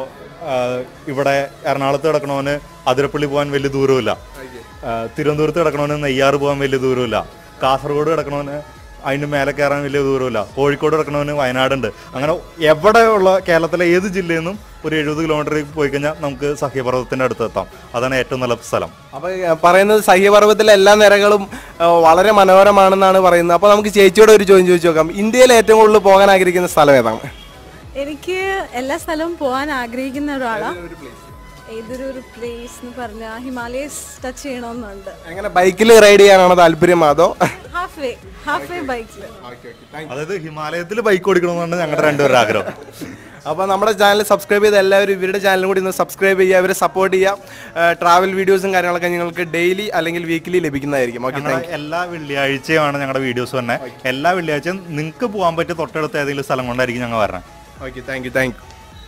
ഇവിടെ എറണാകുളത്ത് കിടക്കണവന് അതിരപ്പള്ളി പോകാൻ വലിയ ദൂരമില്ല ആ, തിരുവനന്തപുരത്ത് കിടക്കണവന് നെയ്യാറ് പോകാൻ വലിയ ദൂരമില്ല കാസർഗോഡ് കിടക്കണവന് അതിന് മേലെ കയറാൻ വലിയ ദൂരമില്ല കോഴിക്കോട് കിടക്കണവന് വയനാടുണ്ട് അങ്ങനെ എവിടെയുള്ള കേരളത്തിലെ ഏത് ജില്ലയിൽ നിന്നും ഒരു എഴുപത് കിലോമീറ്റർ പോയി കഴിഞ്ഞാൽ നമുക്ക് സഹ്യപർവ്വതത്തിന്റെ അടുത്ത് എത്താം അതാണ് ഏറ്റവും നല്ല സ്ഥലം അപ്പോൾ പറയുന്നത് സഹ്യപർവ്വത്തിലെ എല്ലാ നിരകളും ആഹ് വളരെ മനോഹരമാണെന്നാണ് പറയുന്നത് അപ്പോൾ നമുക്ക് ചേച്ചിയോട് ഒരു ചോദ്യം ചോദിച്ചു നോക്കാം ഇന്ത്യയിൽ ഏറ്റവും കൂടുതൽ പോകാൻ ആഗ്രഹിക്കുന്ന സ്ഥലം ഏതാണ് എനിക്ക് എല്ലാ സ്ഥലവും പോകാൻ ആഗ്രഹിക്കുന്ന ഒരാളാണ് ഏതൊരു ഒരു പ്ലേസ് എന്ന് പറഞ്ഞാൽ ഹിമാലയസ് ടച്ച് ചെയ്യണമെന്നുണ്ട് എങ്ങനെ ബൈക്കിൽ റൈഡ് ചെയ്യാനാണോ താല്പര്യം അതോ ഹാഫ് വേ ഹാഫ് വേ ബൈക്കിൽ അതായത് ഹിമാലയത്തിൽ ബൈക്ക് ഓടിക്കണമെന്നാണ് ഞങ്ങളുടെ രണ്ടുപേരുടെ ആഗ്രഹം അപ്പോൾ നമ്മുടെ ചാനൽ സബ്സ്ക്രൈബ് ചെയ്ത എല്ലാവരും ഇവരുടെ ചാനലും കൂടി ഒന്ന് സബ്സ്ക്രൈബ് ചെയ്യുക ഇവരെ സപ്പോർട്ട് ചെയ്യുക ട്രാവൽ വീഡിയോസും കാര്യങ്ങളൊക്കെ നിങ്ങൾക്ക് ഡെയിലി അല്ലെങ്കിൽ വീക്കിലി ലഭിക്കുന്നതായിരിക്കും ഓക്കെ ഞങ്ങളുടെ താങ്ക് എല്ലാ വെള്ളിയാഴ്ചയുമാണ് ഞങ്ങളുടെ വീഡിയോസ് തന്നെ എല്ലാ വെള്ളിയാഴ്ചയും നിങ്ങൾക്ക് പോകാൻ പറ്റിയ തൊട്ടടുത്ത ഏതെങ്കിലും സ്ഥലം കൊണ്ടായിരിക്കും ഞങ്ങൾ വരണം okay thank you thank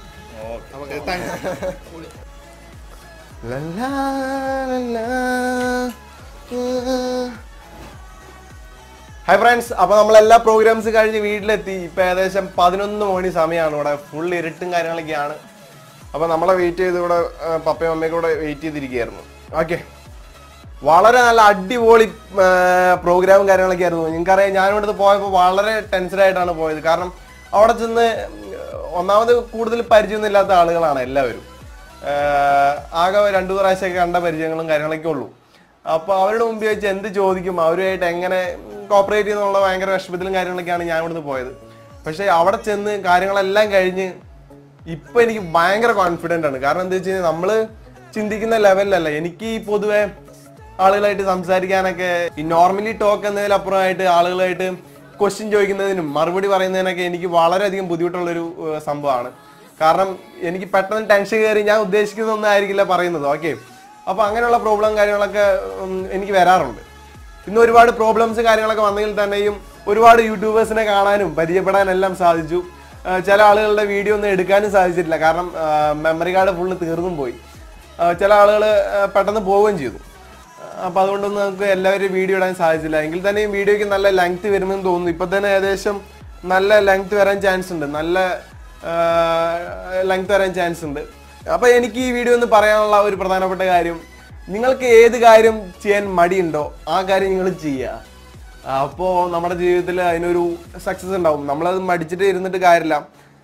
hi friends അപ്പോൾ നമ്മൾ എല്ലാ പ്രോഗ്രാംസ് കഴിഞ്ഞ് വീട്ടിലെത്തി ഇപ്പം ഏകദേശം പതിനൊന്ന് മണി സമയമാണ് ഇവിടെ ഫുൾ ഇരുട്ടും കാര്യങ്ങളൊക്കെയാണ് അപ്പോൾ നമ്മളെ വെയിറ്റ് ചെയ്ത് ഇവിടെ ആ, പപ്പയും അമ്മയും കൂടെ വെയിറ്റ് ചെയ്തിരിക്കുകയായിരുന്നു ഓക്കെ വളരെ നല്ല അടിപൊളി പ്രോഗ്രാമും കാര്യങ്ങളൊക്കെ ആയിരുന്നു നിങ്ങൾക്കറിയാം ഞാൻ ഇവിടുന്ന് പോയപ്പോൾ വളരെ ടെൻസ്ഡ് ആയിട്ടാണ് പോയത് കാരണം അവിടെ ചെന്ന് ഒന്നാമത് കൂടുതൽ പരിചയമൊന്നും ഇല്ലാത്ത ആളുകളാണ് എല്ലാവരും ആഹ് ആകെ രണ്ടു പ്രാവശ്യമൊക്കെ കണ്ട പരിചയങ്ങളും കാര്യങ്ങളൊക്കെ ഉള്ളൂ അപ്പോൾ അവരുടെ മുമ്പിൽ വെച്ച് എന്ത് ചോദിക്കും അവരുമായിട്ട് എങ്ങനെ കോപ്പറേറ്റ് ചെയ്യുന്നുള്ള ഭയങ്കര വിഷമത്തിലും കാര്യങ്ങളൊക്കെയാണ് ഞാൻ ഇവിടുന്ന് പോയത് പക്ഷേ അവിടെ ചെന്ന് കാര്യങ്ങളെല്ലാം കഴിഞ്ഞ് ഇപ്പൊ എനിക്ക് ഭയങ്കര കോൺഫിഡൻ്റ് ആണ് കാരണം എന്താ വെച്ച് കഴിഞ്ഞാൽ നമ്മള് ചിന്തിക്കുന്ന ലെവലിലല്ല എനിക്ക് ഈ പൊതുവെ ആളുകളായിട്ട് സംസാരിക്കാനൊക്കെ ഈ നോർമലി ടോക്ക് എന്നതിലപ്പുറമായിട്ട് ആളുകളായിട്ട് ക്വസ്റ്റ്യൻ ചോദിക്കുന്നതിനും മറുപടി പറയുന്നതിനൊക്കെ എനിക്ക് വളരെയധികം ബുദ്ധിമുട്ടുള്ളൊരു ഏഹ്, സംഭവമാണ് കാരണം എനിക്ക് പെട്ടെന്ന് ടെൻഷൻ കയറി ഞാൻ ഉദ്ദേശിക്കുന്നതൊന്നും ആയിരിക്കില്ല പറയുന്നത് ഓക്കെ അപ്പൊ അങ്ങനെയുള്ള പ്രോബ്ലം കാര്യങ്ങളൊക്കെ ഉം, എനിക്ക് വരാറുണ്ട് ഇന്ന് ഒരുപാട് പ്രോബ്ലംസ് കാര്യങ്ങളൊക്കെ വന്നെങ്കിൽ തന്നെയും ഒരുപാട് യൂട്യൂബേഴ്സിനെ കാണാനും പരിചയപ്പെടാനും എല്ലാം സാധിച്ചു ആ, ചില ആളുകളുടെ വീഡിയോ ഒന്നും എടുക്കാനും സാധിച്ചിട്ടില്ല കാരണം മെമ്മറി കാർഡ് ഫുള്ള് തീർന്നും പോയി ആ, ചില ആളുകൾ പെട്ടെന്ന് പോവുകയും ചെയ്തു അപ്പൊ അതുകൊണ്ടൊന്നും നമുക്ക് എല്ലാവരും വീഡിയോ ഇടാൻ സാധിച്ചില്ല എങ്കിൽ തന്നെയും വീഡിയോയ്ക്ക് നല്ല ലെങ്ത് വരുമെന്ന് തോന്നുന്നു ഇപ്പൊ തന്നെ ഏകദേശം നല്ല ലെങ്ത് വരാൻ ചാൻസ് ഉണ്ട് നല്ല ലെങ്ത് വരാൻ ചാൻസ് ഉണ്ട് അപ്പൊ എനിക്ക് ഈ വീഡിയോ ഒന്ന് പറയാനുള്ള ഒരു പ്രധാനപ്പെട്ട കാര്യം നിങ്ങൾക്ക് ഏത് കാര്യം ചെയ്യാൻ മടിയുണ്ടോ ആ കാര്യം നിങ്ങൾ ചെയ്യുക അപ്പോൾ നമ്മുടെ ജീവിതത്തിൽ അതിനൊരു സക്സസ് ഉണ്ടാവും നമ്മളത് മടിച്ചിട്ട് ഇരുന്നിട്ട് കാര്യമില്ല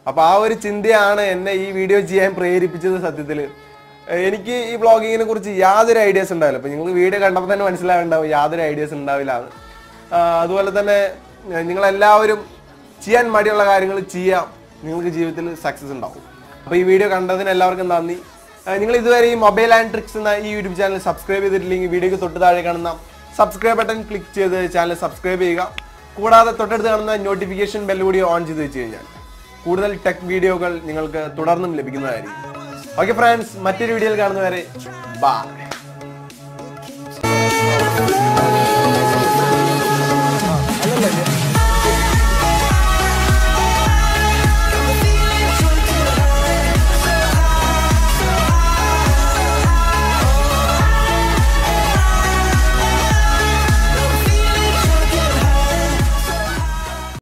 അപ്പോൾ ആ ഒരു ചിന്തയാണ് എന്നെ ഈ വീഡിയോ ചെയ്യാൻ പ്രേരിപ്പിച്ചത് സത്യത്തിൽ എനിക്ക് ഈ വ്ളോഗിങ്ങിനെ കുറിച്ച് യാതൊരു ഐഡിയാസ് ഉണ്ടാവില്ല അപ്പോൾ നിങ്ങൾ വീഡിയോ കണ്ടപ്പോൾ തന്നെ മനസ്സിലാവുണ്ടാവും യാതൊരു ഐഡിയാസ് ഉണ്ടാവില്ല എന്ന്. ആ, അതുപോലെ തന്നെ ഏഹ്, നിങ്ങളെല്ലാവരും ചെയ്യാൻ മടിയുള്ള കാര്യങ്ങൾ ചെയ്യാം നിങ്ങൾക്ക് ജീവിതത്തിൽ സക്സസ് ഉണ്ടാവും അപ്പോൾ ഈ വീഡിയോ കണ്ടതിന് എല്ലാവർക്കും നന്ദി ആ, നിങ്ങൾ ഇതുവരെ ഈ മൊബൈൽ ആൻഡ് ട്രിക്സ് എന്ന ഈ യൂട്യൂബ് ചാനൽ സബ്സ്ക്രൈബ് ചെയ്തിട്ടില്ലെങ്കിൽ വീഡിയോക്ക് തൊട്ട് താഴെ കാണുന്ന സബ്സ്ക്രൈബ് ബട്ടൺ ക്ലിക്ക് ചെയ്ത് ചാനൽ സബ്സ്ക്രൈബ് ചെയ്യുക കൂടാതെ തൊട്ടടുത്ത് കാണുന്ന നോട്ടിഫിക്കേഷൻ ബെൽ കൂടി ഓൺ ചെയ്ത് വെച്ച് കഴിഞ്ഞാൽ കൂടുതൽ ടെക് വീഡിയോകൾ നിങ്ങൾക്ക് തുടർന്നും ലഭിക്കുന്നതായിരിക്കും ഓക്കെ ഫ്രണ്ട്സ് മറ്റൊരു വീഡിയോയിൽ കാണുന്നവരെ ബൈ